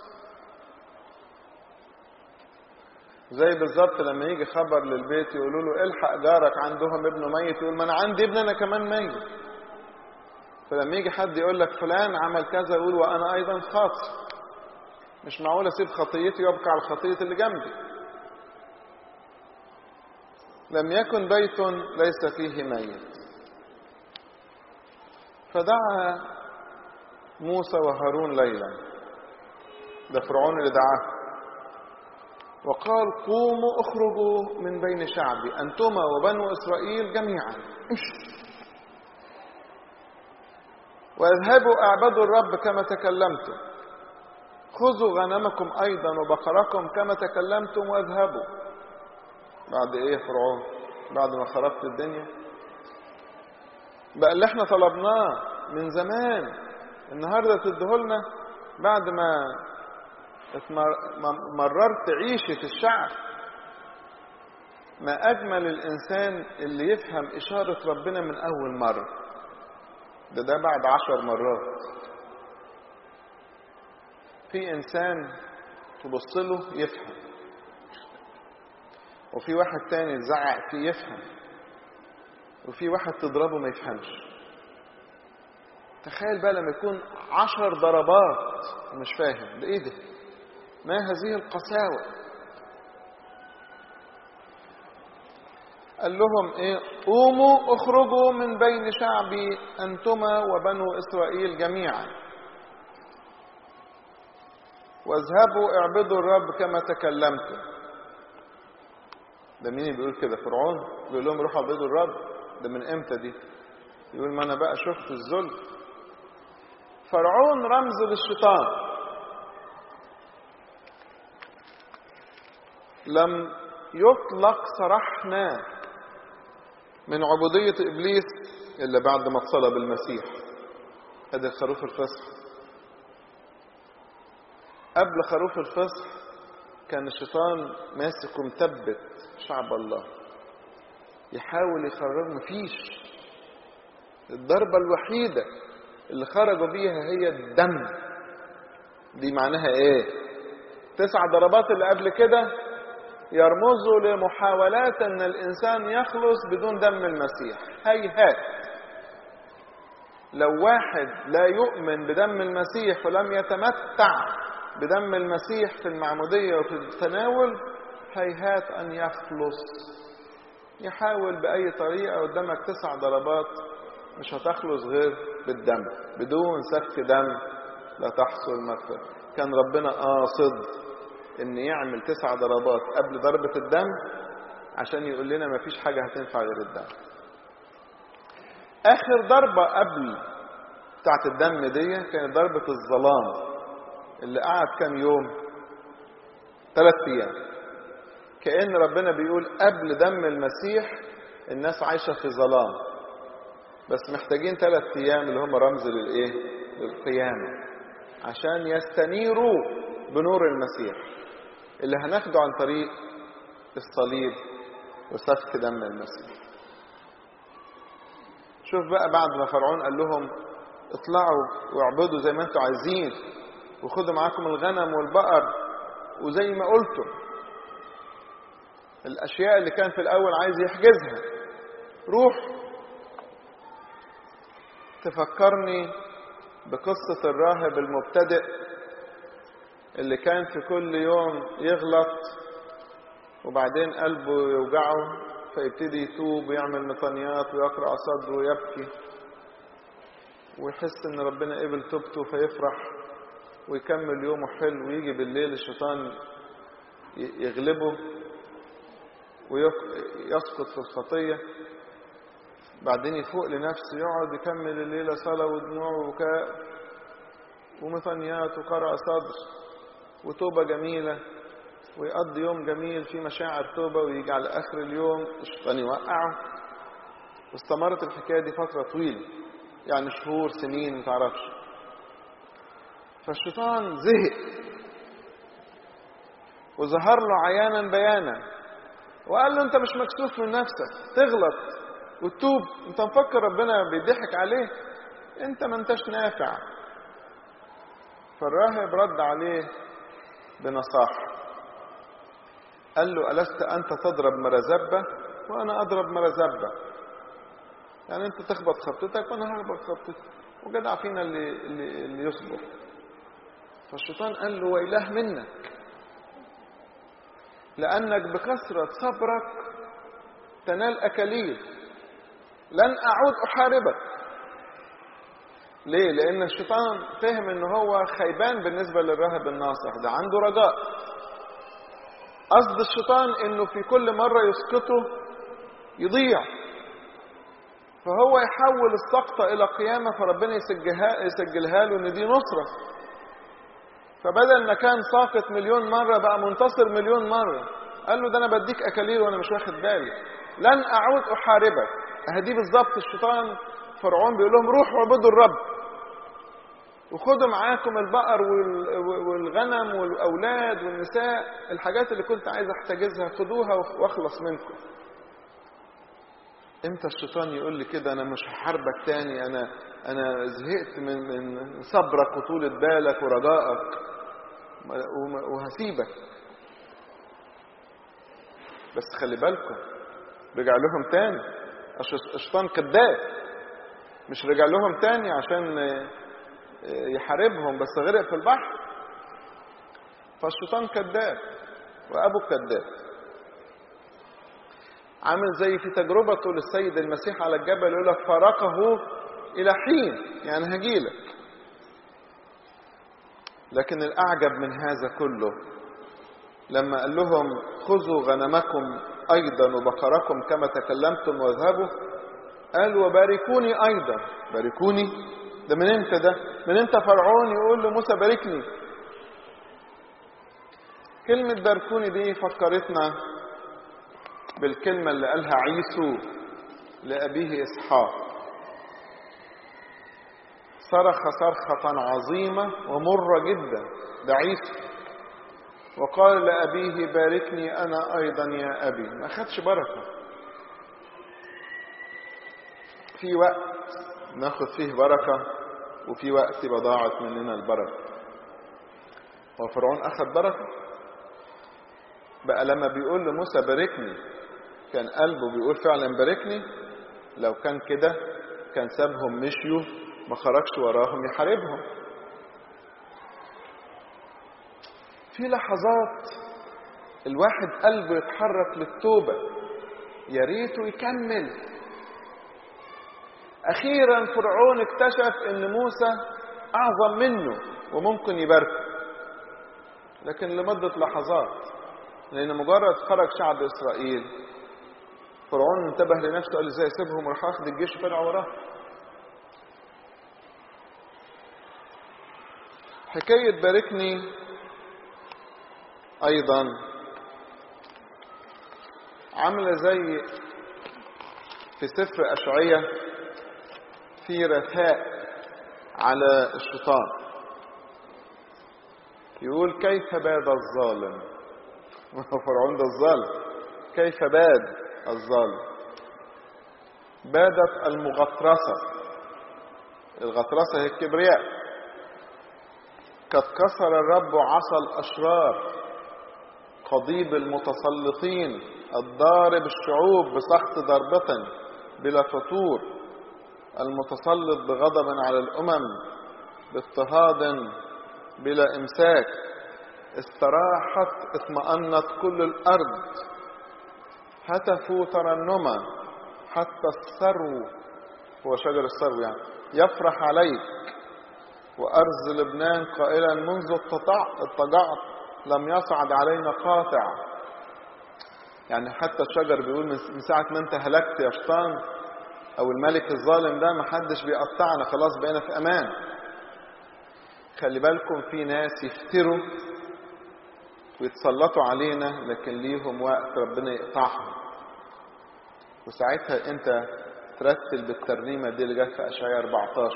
زي بالظبط لما يجي خبر للبيت يقولوا له الحق جارك عندهم ابنه ميت يقول ما انا عندي ابن انا كمان ميت فلما يجي حد يقول لك فلان عمل كذا يقول وانا ايضا خاطئ مش معقول اسيب خطيتي وابكي على الخطيه اللي جنبي لم يكن بيت ليس فيه ميت فدعا موسى وهارون ليلا ده فرعون اللي دعاه وقال قوموا اخرجوا من بين شعبي انتما وبنو اسرائيل جميعا امشوا واذهبوا اعبدوا الرب كما تكلمتم خذوا غنمكم ايضا وبقركم كما تكلمتم واذهبوا بعد ايه يا فرعون بعد ما خربت الدنيا بقى اللي احنا طلبناه من زمان النهارده تديهولنا بعد ما مررت عيشة الشعب ما أجمل الإنسان اللي يفهم إشارة ربنا من أول مرة ده ده بعد عشر مرات في إنسان تبص له يفهم وفي واحد تاني تزعق فيه يفهم وفي واحد تضربه ما يفهمش تخيل بقى لما يكون عشر ضربات مش فاهم ده ايه ده ما هذه القساوة قال لهم ايه قوموا اخرجوا من بين شعبي انتما وبنو اسرائيل جميعا واذهبوا اعبدوا الرب كما تكلمتم ده مين بيقول كده فرعون بيقول لهم روحوا اعبدوا الرب ده من امتى دي يقول ما انا بقى شفت الذل فرعون رمز للشيطان لم يطلق سرحنا من عبودية إبليس إلا بعد ما اتصلب المسيح هذا خروف الفصح قبل خروف الفصح كان الشيطان ماسك ومثبت شعب الله يحاول يخرج مفيش الضربة الوحيدة اللي خرجوا بيها هي الدم دي معناها ايه تسع ضربات اللي قبل كده يرمزوا لمحاولات ان الانسان يخلص بدون دم المسيح هيهات لو واحد لا يؤمن بدم المسيح ولم يتمتع بدم المسيح في المعمودية وفي التناول هيهات أن يخلص يحاول بأي طريقة قدامك تسع ضربات مش هتخلص غير بالدم بدون سفك دم لا تحصل مغفرة كان ربنا قاصد ان يعمل تسع ضربات قبل ضربة الدم عشان يقول لنا مفيش حاجة هتنفع غير الدم اخر ضربة قبل بتاعت الدم دي كانت ضربة الظلام اللي قعد كام يوم ثلاث ايام كأن ربنا بيقول قبل دم المسيح الناس عايشة في ظلام بس محتاجين ثلاث ايام اللي هم رمز للايه للقيامة عشان يستنيروا بنور المسيح اللي هناخده عن طريق الصليب وسفك دم المسيح شوف بقى بعد ما فرعون قال لهم اطلعوا واعبدوا زي ما انتم عايزين وخدوا معاكم الغنم والبقر وزي ما قلتم الاشياء اللي كان في الاول عايز يحجزها روح تفكرني بقصة الراهب المبتدئ اللي كان في كل يوم يغلط وبعدين قلبه يوجعه فيبتدي يتوب ويعمل مطنيات ويقرع صدره ويبكي ويحس ان ربنا قبل توبته فيفرح ويكمل يومه حلو ويجي بالليل الشيطان يغلبه ويسقط في الخطية بعدين يفوق لنفسه يقعد يكمل الليلة صلاة ودموع وبكاء ومثنيات وقرع صدر وتوبة جميلة ويقضي يوم جميل فيه مشاعر توبة ويجي على آخر اليوم الشيطان يوقعه واستمرت الحكاية دي فترة طويلة يعني شهور سنين متعرفش فالشيطان زهق وظهر له عيانا بيانا وقال له انت مش مكسوف من نفسك تغلط وتتوب انت مفكر ربنا بيضحك عليه انت ما انتش نافع فالراهب رد عليه بنصاحة قال له ألست أنت تضرب مرزبة وأنا أضرب مرزبة يعني أنت تخبط خبطتك وأنا هخبط خبطتك وجدع فينا اللي, اللي, اللي يصبر فالشيطان قال له ويله منك لأنك بكثرة صبرك تنال أكاليل لن أعود أحاربك ليه؟ لأن الشيطان فهم إن هو خيبان بالنسبة للراهب الناصح ده عنده رجاء. قصد الشيطان إنه في كل مرة يسقطه يضيع. فهو يحول السقطة إلى قيامة فربنا يسجلها, يسجلها له إن دي نصرة. فبدل ما كان ساقط مليون مرة بقى منتصر مليون مرة. قال له ده أنا بديك أكاليل وأنا مش واخد بالي. لن أعود أحاربك. أهدي بالظبط الشيطان فرعون بيقول لهم روحوا اعبدوا الرب وخدوا معاكم البقر والغنم والأولاد والنساء الحاجات اللي كنت عايز احتجزها خدوها واخلص منكم امتى الشيطان يقول لي كده انا مش هحاربك تاني انا انا زهقت من من صبرك وطولة بالك ورجائك وهسيبك بس خلي بالكم رجع لهم تاني الشيطان كذاب مش رجع لهم تاني عشان يحاربهم بس غرق في البحر فالشيطان كذاب وابو كذاب عامل زي في تجربته للسيد المسيح على الجبل يقول لك فارقه الى حين يعني هجيلك لكن الاعجب من هذا كله لما قال لهم خذوا غنمكم ايضا وبقركم كما تكلمتم واذهبوا قال وباركوني ايضا باركوني ده من امتى ده من امتى فرعون يقول لموسى باركني كلمة باركوني دي فكرتنا بالكلمة اللي قالها عيسو لأبيه إسحاق صرخ صرخة عظيمة ومرة جدا ده عيسو وقال لأبيه باركني أنا أيضا يا أبي ما خدش بركة في وقت ناخد فيه بركة وفي وقت يبقى ضاعت مننا البركة هو فرعون أخذ بركة بقى لما بيقول لموسى باركني كان قلبه بيقول فعلا باركني لو كان كده كان سابهم مشيوا ما خرجش وراهم يحاربهم في لحظات الواحد قلبه يتحرك للتوبة يا ريته يكمل أخيرا فرعون اكتشف إن موسى أعظم منه وممكن يباركه لكن لمدة لحظات لأن مجرد خرج شعب إسرائيل فرعون انتبه لنفسه قال ازاي سيبهم وراح اخد الجيش وطلع وراه حكاية باركني أيضا عاملة زي في سفر أشعية في رثاء على الشيطان يقول كيف باد الظالم فرعون ده الظالم كيف باد الظالم بادت المغطرسة الغطرسة هي الكبرياء قد كسر الرب عصا الأشرار قضيب المتسلطين الضارب الشعوب بسخط ضربة بلا فطور المتسلط بغضب على الأمم باضطهاد بلا إمساك استراحت اطمأنت كل الأرض هتفوا ترنما حتى الثرو هو شجر الثرو يعني يفرح عليك وأرز لبنان قائلا منذ اضطجعت لم يصعد علينا قاطع يعني حتى الشجر بيقول من ساعة ما انت هلكت يا شيطان او الملك الظالم ده محدش بيقطعنا خلاص بقينا في امان خلي بالكم في ناس يفتروا ويتسلطوا علينا لكن ليهم وقت ربنا يقطعهم وساعتها انت ترتل بالترنيمة دي اللي جت في أشعياء 14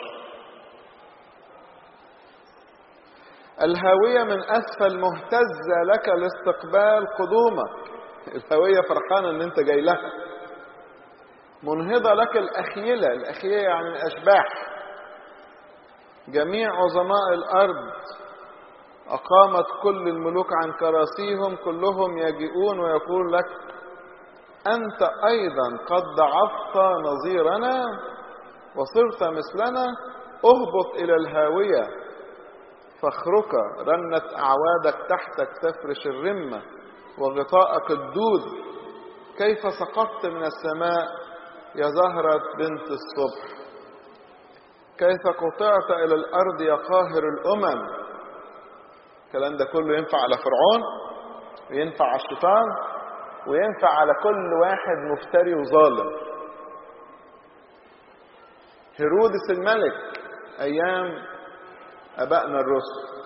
الهاوية من أسفل مهتزة لك لاستقبال قدومك الهاوية فرحانة ان انت جاي لها منهضة لك الأخيلة الأخيلة يعني الأشباح جميع عظماء الأرض أقامت كل الملوك عن كراسيهم كلهم يجيئون ويقول لك أنت أيضا قد ضعفت نظيرنا وصرت مثلنا اهبط إلى الهاوية فخرك رنت أعوادك تحتك تفرش الرمة وغطاءك الدود كيف سقطت من السماء يا زهرة بنت الصبح كيف قطعت إلى الأرض يا قاهر الأمم الكلام ده كله ينفع على فرعون وينفع على الشيطان وينفع على كل واحد مفتري وظالم هيرودس الملك أيام أبائنا الرسل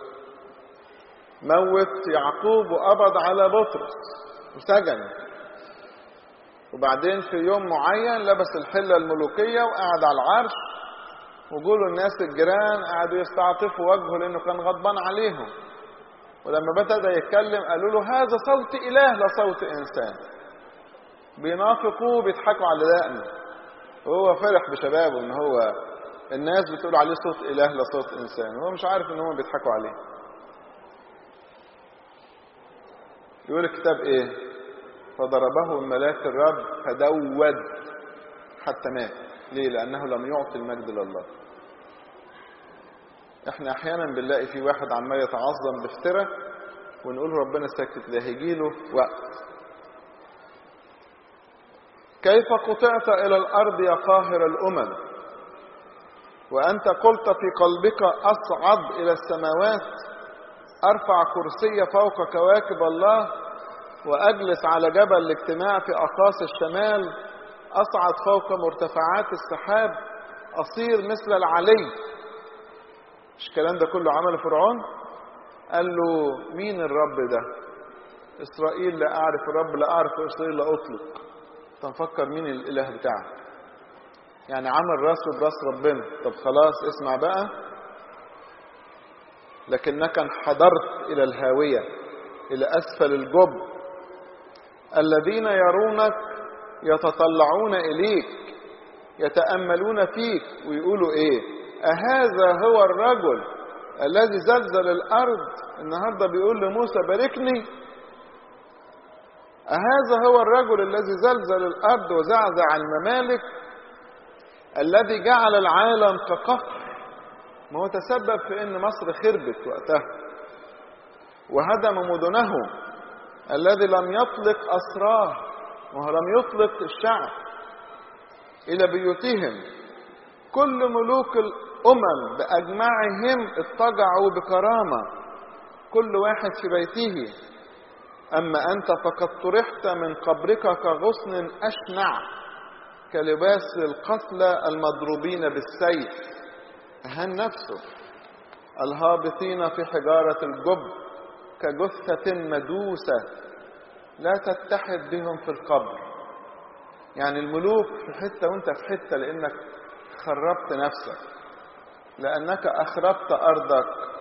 موت يعقوب وقبض على بطرس وسجن وبعدين في يوم معين لبس الحلة الملوكية وقعد على العرش وجوله الناس الجيران قعدوا يستعطفوا وجهه لأنه كان غضبان عليهم ولما بدأ يتكلم قالوا له هذا صوت إله لا صوت إنسان بينافقوه بيضحكوا على دقنه وهو فرح بشبابه ان هو الناس بتقول عليه صوت إله لا صوت إنسان وهو مش عارف ان هم بيضحكوا عليه يقول الكتاب ايه فضربه الملاك الرب فدود حتى مات ليه لأنه لم يعطي المجد لله احنا احيانا بنلاقي في واحد عمال يتعظم بافتراء ونقول ربنا ساكت ده هيجيله وقت كيف قطعت الى الارض يا قاهر الامم وانت قلت في قلبك اصعد الى السماوات ارفع كرسي فوق كواكب الله واجلس على جبل الاجتماع في اقاصي الشمال اصعد فوق مرتفعات السحاب اصير مثل العلي مش الكلام ده كله عمله فرعون قال له مين الرب ده اسرائيل لا اعرف الرب لا اعرف اسرائيل لا اطلق تنفكر مين الاله بتاعك يعني عمل راسه براس ربنا طب خلاص اسمع بقى لكنك انحدرت الى الهاويه الى اسفل الجب الذين يرونك يتطلعون اليك يتاملون فيك ويقولوا ايه أهذا هو الرجل الذي زلزل الأرض النهاردة بيقول لموسى باركني أهذا هو الرجل الذي زلزل الأرض وزعزع الممالك الذي جعل العالم كقفر ما هو تسبب في أن مصر خربت وقتها وهدم مدنه الذي لم يطلق أسراه وهو لم يطلق الشعب إلى بيوتهم كل ملوك الأمم بأجمعهم اضطجعوا بكرامة كل واحد في بيته أما أنت فقد طرحت من قبرك كغصن أشنع كلباس القتلى المضروبين بالسيف أهان نفسه الهابطين في حجارة الجب كجثة مدوسة لا تتحد بهم في القبر يعني الملوك في حتة وانت في حتة لأنك خربت نفسك لأنك أخربت أرضك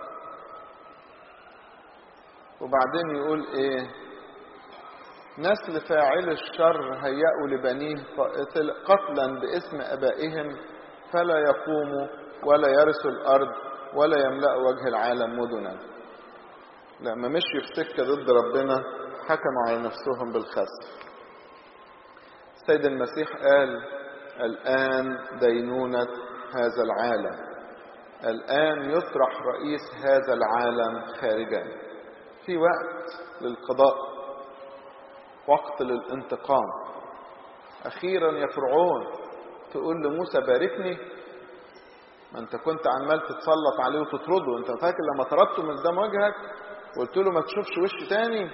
وبعدين يقول إيه نسل فاعل الشر هيأوا لبنيه قتلا باسم أبائهم فلا يقوموا ولا يرثوا الأرض ولا يملأوا وجه العالم مدنا لما مشوا في سكة ضد ربنا حكموا على نفسهم بالخسف السيد المسيح قال الآن دينونة هذا العالم الآن يطرح رئيس هذا العالم خارجا في وقت للقضاء وقت للانتقام أخيرا يا فرعون تقول لموسى باركني ما انت كنت عمال تتسلط عليه وتطرده انت فاكر لما طردته من قدام وجهك قلت له ما تشوفش وش تاني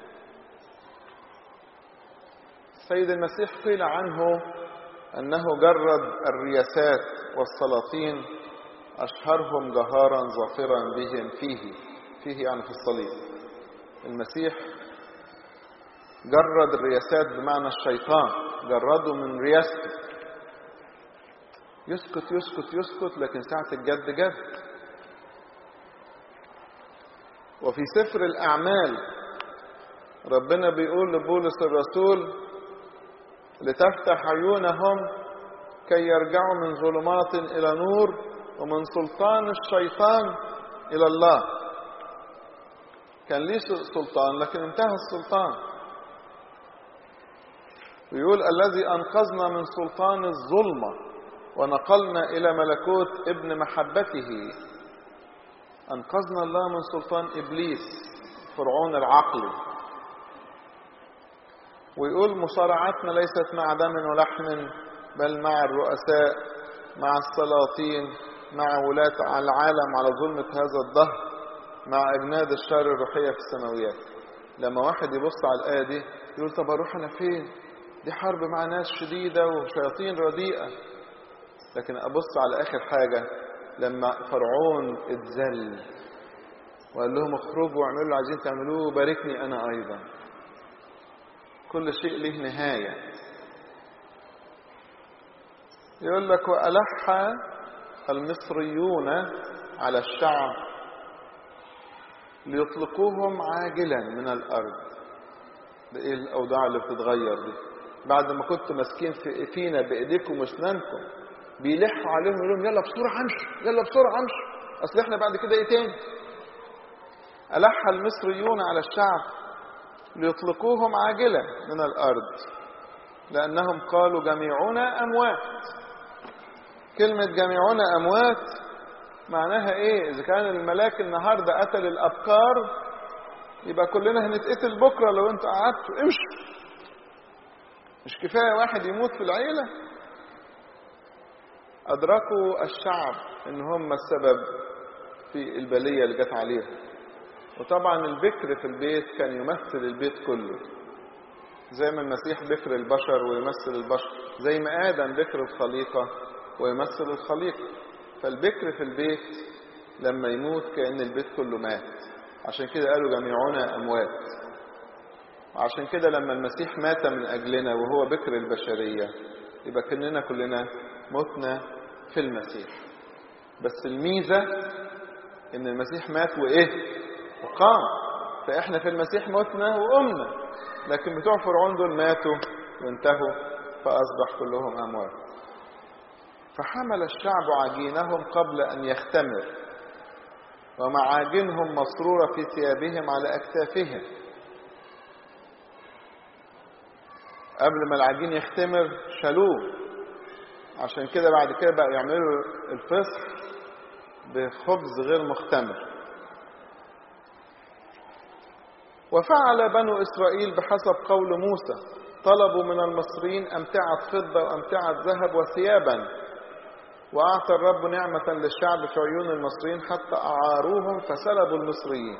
السيد المسيح قيل عنه انه جرد الرياسات والسلاطين اشهرهم جهارا ظافرا بهم فيه فيه يعني في الصليب المسيح جرد الرياسات بمعنى الشيطان جرده من رياسته يسكت يسكت يسكت لكن ساعة الجد جد وفي سفر الأعمال ربنا بيقول لبولس الرسول لتفتح عيونهم كي يرجعوا من ظلمات إلى نور ومن سلطان الشيطان إلى الله كان ليه سلطان لكن انتهى السلطان ويقول الذي أنقذنا من سلطان الظلمة ونقلنا إلى ملكوت ابن محبته أنقذنا الله من سلطان إبليس فرعون العقل ويقول مصارعتنا ليست مع دم ولحم بل مع الرؤساء مع السلاطين مع ولاة العالم على ظلمة هذا الدهر مع أجناد الشر الروحية في السماويات لما واحد يبص على الآية دي يقول طب أروح أنا فين دي حرب مع ناس شديدة وشياطين رديئة لكن أبص على آخر حاجة لما فرعون اتذل وقال لهم اخرجوا واعملوا اللي عايزين تعملوه وباركني أنا أيضا كل شيء له نهاية يقول لك وألح المصريون على الشعب ليطلقوهم عاجلا من الأرض ده إيه الأوضاع اللي بتتغير دي بعد ما كنتوا ماسكين في فينا بإيديكم وأسنانكم بيلحوا عليهم يقول لهم يلا بسرعة امشوا يلا بسرعة امشوا أصل إحنا بعد كده إيه تاني ألح المصريون على الشعب ليطلقوهم عاجلا من الأرض لأنهم قالوا جميعنا أموات كلمة جميعنا أموات معناها إيه إذا كان الملاك النهاردة قتل الأبكار يبقى كلنا هنتقتل بكرة لو أنتوا قعدتوا امشوا مش كفاية واحد يموت في العيلة أدركوا الشعب إن هم السبب في البلية اللي جت عليهم وطبعا البكر في البيت كان يمثل البيت كله زي ما المسيح بكر البشر ويمثل البشر زي ما آدم بكر الخليقة ويمثل الخليقة فالبكر في البيت لما يموت كأن البيت كله مات عشان كده قالوا جميعنا أموات وعشان كده لما المسيح مات من أجلنا وهو بكر البشرية يبقى كأننا كلنا متنا في المسيح بس الميزة إن المسيح مات وإيه وقام فإحنا في المسيح متنا وقمنا لكن بتوع فرعون دول ماتوا وانتهوا فأصبح كلهم أموات فحمل الشعب عجينهم قبل أن يختمر ومعاجنهم مسرورة في ثيابهم على أكتافهم قبل ما العجين يختمر شالوه عشان كده بعد كده بقى يعملوا الفصح بخبز غير مختمر وفعل بنو إسرائيل بحسب قول موسى طلبوا من المصريين أمتعة فضة وأمتعة ذهب وثيابا وأعطى الرب نعمة للشعب في عيون المصريين حتى أعاروهم فسلبوا المصريين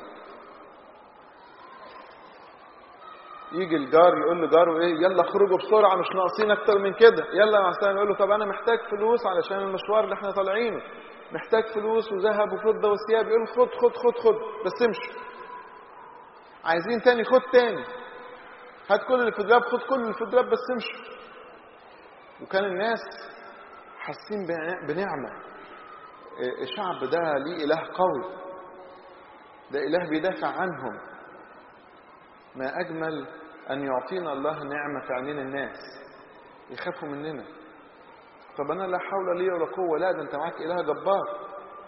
يجي الجار يقول لجاره ايه يلا اخرجوا بسرعه مش ناقصين اكتر من كده يلا مع السلامه يقول له طب انا محتاج فلوس علشان المشوار اللي احنا طالعينه محتاج فلوس وذهب وفضه وثياب يقول خد خد خد خد بس امشي عايزين تاني خد تاني هات كل اللي في الدولاب خد كل اللي في الدولاب بس امشي وكان الناس حاسين بنعمه الشعب ده ليه اله قوي ده اله بيدافع عنهم ما اجمل ان يعطينا الله نعمه في عينين الناس يخافوا مننا طب انا لا حول لي ولا قوه لا ده انت معاك اله جبار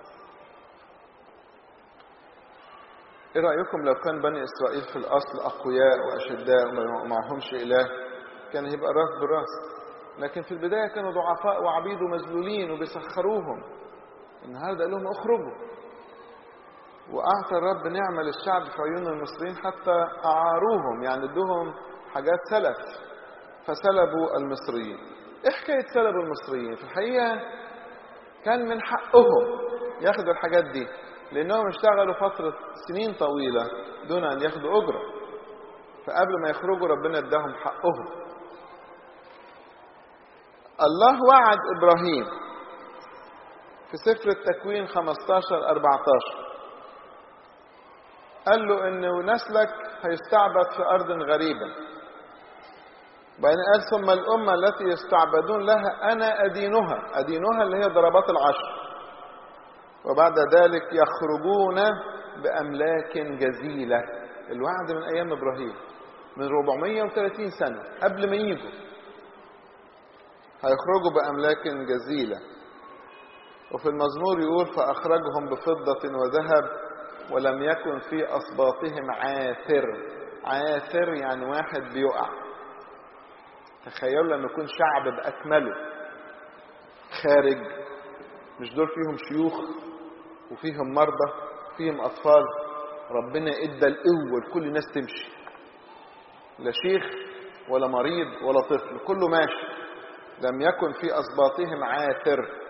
ايه رايكم لو كان بني اسرائيل في الاصل اقوياء واشداء وما معهمش اله كان هيبقى راس براس لكن في البدايه كانوا ضعفاء وعبيد ومذلولين وبيسخروهم النهارده قال لهم اخرجوا واعطى الرب نعمه للشعب في عيون المصريين حتى اعاروهم يعني ادوهم حاجات سلف فسلبوا المصريين ايه حكايه سلبوا المصريين في الحقيقه كان من حقهم ياخدوا الحاجات دي لانهم اشتغلوا فتره سنين طويله دون ان ياخدوا اجره فقبل ما يخرجوا ربنا اداهم حقهم الله وعد ابراهيم في سفر التكوين 15 14 قال له ان نسلك هيستعبد في ارض غريبه بعدين قال ثم الامه التي يستعبدون لها انا ادينها ادينها اللي هي ضربات العشر وبعد ذلك يخرجون باملاك جزيله الوعد من ايام ابراهيم من 430 سنه قبل ما يجوا هيخرجوا باملاك جزيله وفي المزمور يقول فاخرجهم بفضه وذهب ولم يكن في أصباطهم عاثر عاثر يعني واحد بيقع تخيلوا لما يكون شعب بأكمله خارج مش دول فيهم شيوخ وفيهم مرضى فيهم أطفال ربنا إدى القوة لكل الناس تمشي لا شيخ ولا مريض ولا طفل كله ماشي لم يكن في أصباطهم عاثر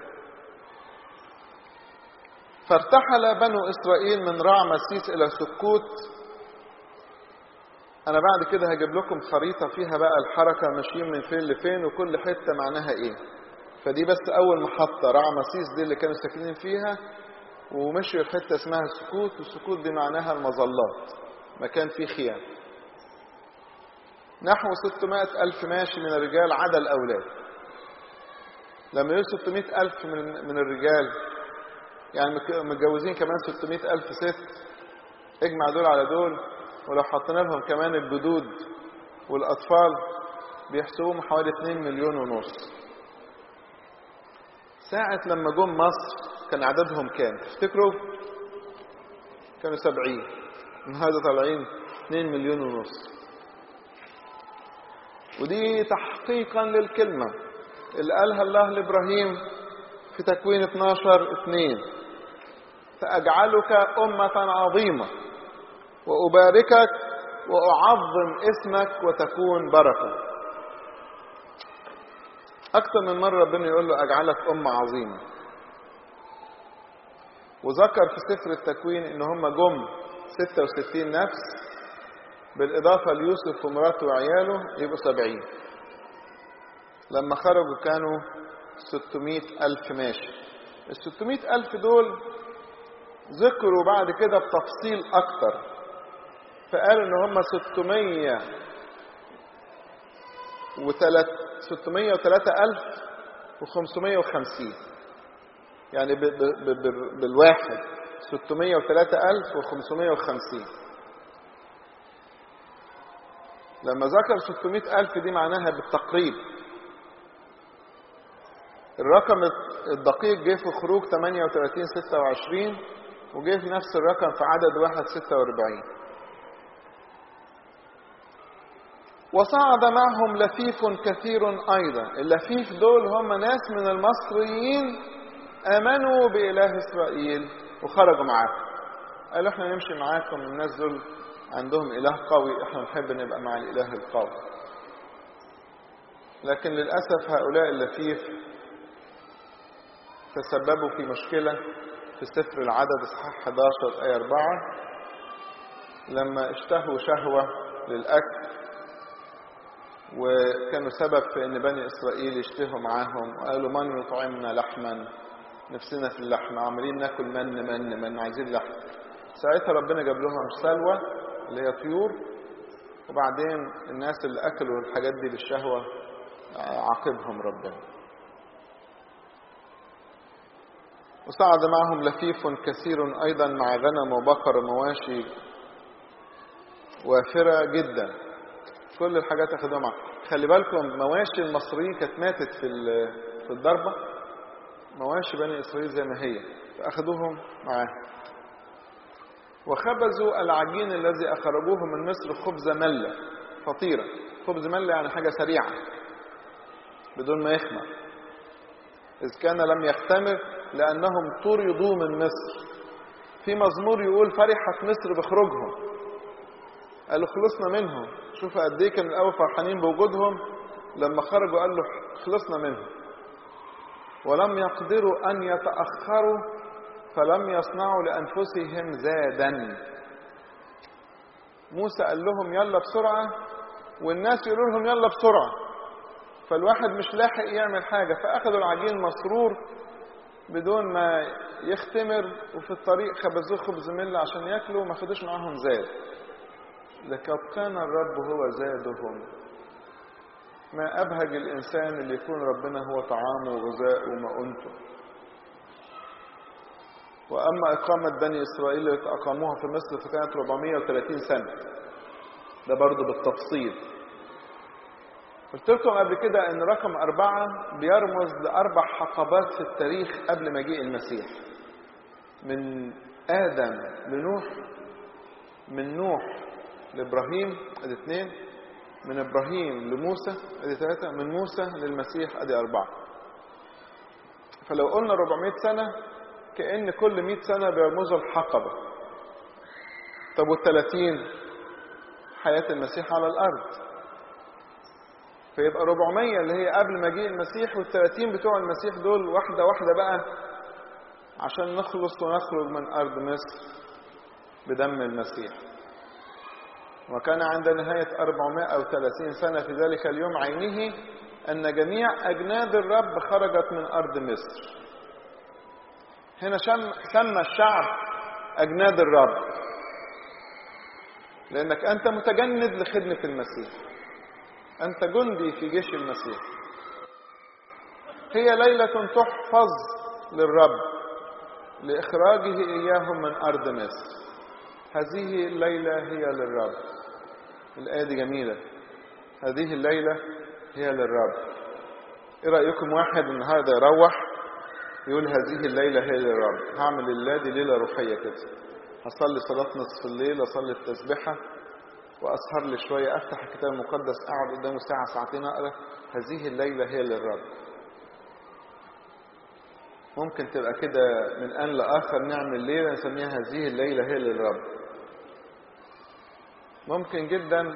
فارتحل بنو إسرائيل من رعمسيس إلى سكوت أنا بعد كده هجيب لكم خريطة فيها بقى الحركة ماشيين من فين لفين وكل حتة معناها إيه فدي بس أول محطة رعمسيس دي اللي كانوا ساكنين فيها ومشوا الحتة اسمها سكوت والسكوت دي معناها المظلات مكان فيه خيام نحو 600 ألف ماشي من الرجال عدا الأولاد لما يقول 600 ألف من, من الرجال يعني متجوزين كمان 600 ألف ست اجمع دول على دول ولو حطينا لهم كمان الجدود والأطفال بيحسبوهم حوالي 2 مليون ونص ساعة لما جم مصر كان عددهم كام تفتكروا كانوا 70 النهارده طالعين 2 مليون ونص ودي تحقيقا للكلمة اللي قالها الله لإبراهيم في تكوين 12 2 فأجعلك أمة عظيمة وأباركك وأعظم اسمك وتكون بركة أكثر من مرة ربنا يقول له أجعلك أمة عظيمة وذكر في سفر التكوين إن هم جم 66 نفس بالإضافة ليوسف ومراته وعياله يبقوا 70 لما خرجوا كانوا 600 ألف ماشي ال 600 ألف دول ذكروا بعد كده بتفصيل أكتر فقال إن هم 600 وتلت 603 ألف و550 يعني ب ب ب ب بالواحد 603 ألف و550 لما ذكر 600 ألف دي معناها بالتقريب الرقم الدقيق جه في خروج 38 26 وجه في نفس الرقم في عدد واحد 46 وصعد معهم لفيف كثير أيضا اللفيف دول هم ناس من المصريين آمنوا بإله إسرائيل وخرجوا معاكم قالوا احنا نمشي معاكم الناس دول عندهم إله قوي احنا نحب نبقى مع الإله القوي لكن للأسف هؤلاء اللفيف تسببوا في مشكلة في سفر العدد اصحاح 11 آية 4 لما اشتهوا شهوة للأكل وكانوا سبب في ان بني اسرائيل يشتهوا معاهم وقالوا من يطعمنا لحما نفسنا في اللحم عمالين ناكل من من من عايزين لحم ساعتها ربنا جاب لهم سلوى اللي هي طيور وبعدين الناس اللي اكلوا الحاجات دي بالشهوه عاقبهم ربنا وصعد معهم لفيف كثير ايضا مع غنم وبقر ومواشي وافره جدا كل الحاجات اخدوها معاهم خلي بالكم مواشي المصريين كانت ماتت في في الضربه مواشي بني اسرائيل زي ما هي فاخذوهم معاهم وخبزوا العجين الذي اخرجوه من مصر خبز مله فطيره خبز مله يعني حاجه سريعه بدون ما يخمر اذ كان لم يختمر لانهم طردوا من مصر في مزمور يقول فرحت مصر بخروجهم قالوا خلصنا منهم شوفوا قد ايه كان الاول فرحانين بوجودهم لما خرجوا قال له خلصنا منهم ولم يقدروا ان يتاخروا فلم يصنعوا لانفسهم زادا موسى قال لهم يلا بسرعه والناس يقولوا لهم يلا بسرعه فالواحد مش لاحق يعمل حاجه فاخذوا العجين مسرور بدون ما يختمر وفي الطريق خبزوه خبز مله عشان ياكلوا وما خدوش معاهم زاد لقد كان الرب هو زادهم ما أبهج الإنسان اللي يكون ربنا هو طعامه وغذاءه ومؤونته وأما إقامة بني إسرائيل التي أقاموها في مصر فكانت 430 سنة ده برضو بالتفصيل قلت لكم قبل كده ان رقم أربعة بيرمز لأربع حقبات في التاريخ قبل مجيء المسيح من آدم لنوح من نوح لابراهيم ادي اثنين من ابراهيم لموسى ادي ثلاثة من موسى للمسيح ادي أربعة فلو قلنا 400 سنة كأن كل 100 سنة بيرمزوا الحقبة طب وال30 حياة المسيح على الأرض فيبقى 400 اللي هي قبل مجيء المسيح وال30 بتوع المسيح دول واحدة واحدة بقى عشان نخلص ونخرج من أرض مصر بدم المسيح وكان عند نهاية 430 سنة في ذلك اليوم عينه أن جميع أجناد الرب خرجت من أرض مصر هنا شم سمى الشعب أجناد الرب لأنك أنت متجند لخدمة المسيح أنت جندي في جيش المسيح هي ليلة تحفظ للرب لإخراجه إياهم من أرض مصر هذه الليلة هي للرب الآية دي جميلة هذه الليلة هي للرب إيه رأيكم واحد النهاردة يروح يقول هذه الليلة هي للرب هعمل الليلة دي ليلة روحية كده هصلي صلاة نصف الليل أصلي التسبحة وأسهر لي شوية أفتح الكتاب المقدس أقعد قدامه ساعة ساعتين أقرأ هذه الليلة هي للرب ممكن تبقى كده من آن لآخر نعمل ليلة نسميها هذه الليلة هي للرب ممكن جدا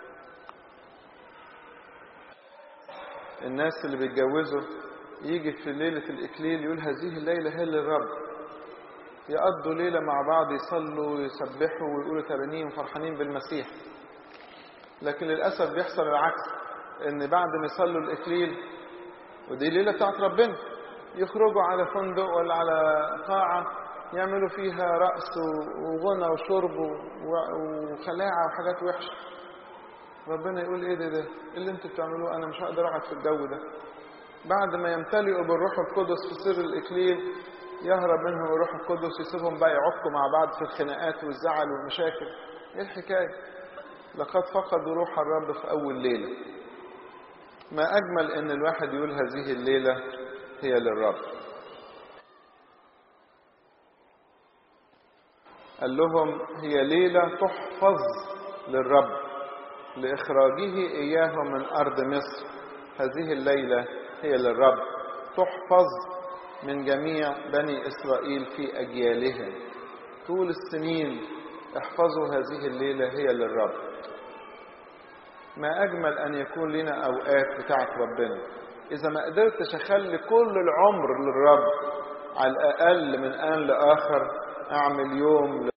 الناس اللي بيتجوزوا يجي في ليلة الإكليل يقول هذه الليلة هي للرب يقضوا ليلة مع بعض يصلوا ويسبحوا ويقولوا ترانيم فرحانين بالمسيح لكن للأسف بيحصل العكس إن بعد ما يصلوا الإكليل ودي ليلة بتاعت ربنا يخرجوا على فندق ولا على قاعة يعملوا فيها رقص وغنى وشرب وخلاعة وحاجات وحشة ربنا يقول ايه ده ده إيه اللي انتوا بتعملوه انا مش هقدر اقعد في الجو ده بعد ما يمتلئوا بالروح القدس في سر الاكليل يهرب منهم الروح القدس يسيبهم بقى يعكوا مع بعض في الخناقات والزعل والمشاكل ايه الحكايه لقد فقدوا روح الرب في اول ليله ما اجمل ان الواحد يقول هذه الليله هي للرب قال لهم هي ليلة تحفظ للرب لإخراجه إياهم من أرض مصر هذه الليلة هي للرب تحفظ من جميع بني إسرائيل في أجيالهم طول السنين احفظوا هذه الليلة هي للرب ما أجمل أن يكون لنا أوقات بتاعت ربنا إذا ما قدرتش أخلي كل العمر للرب على الأقل من آن لآخر أعمل يوم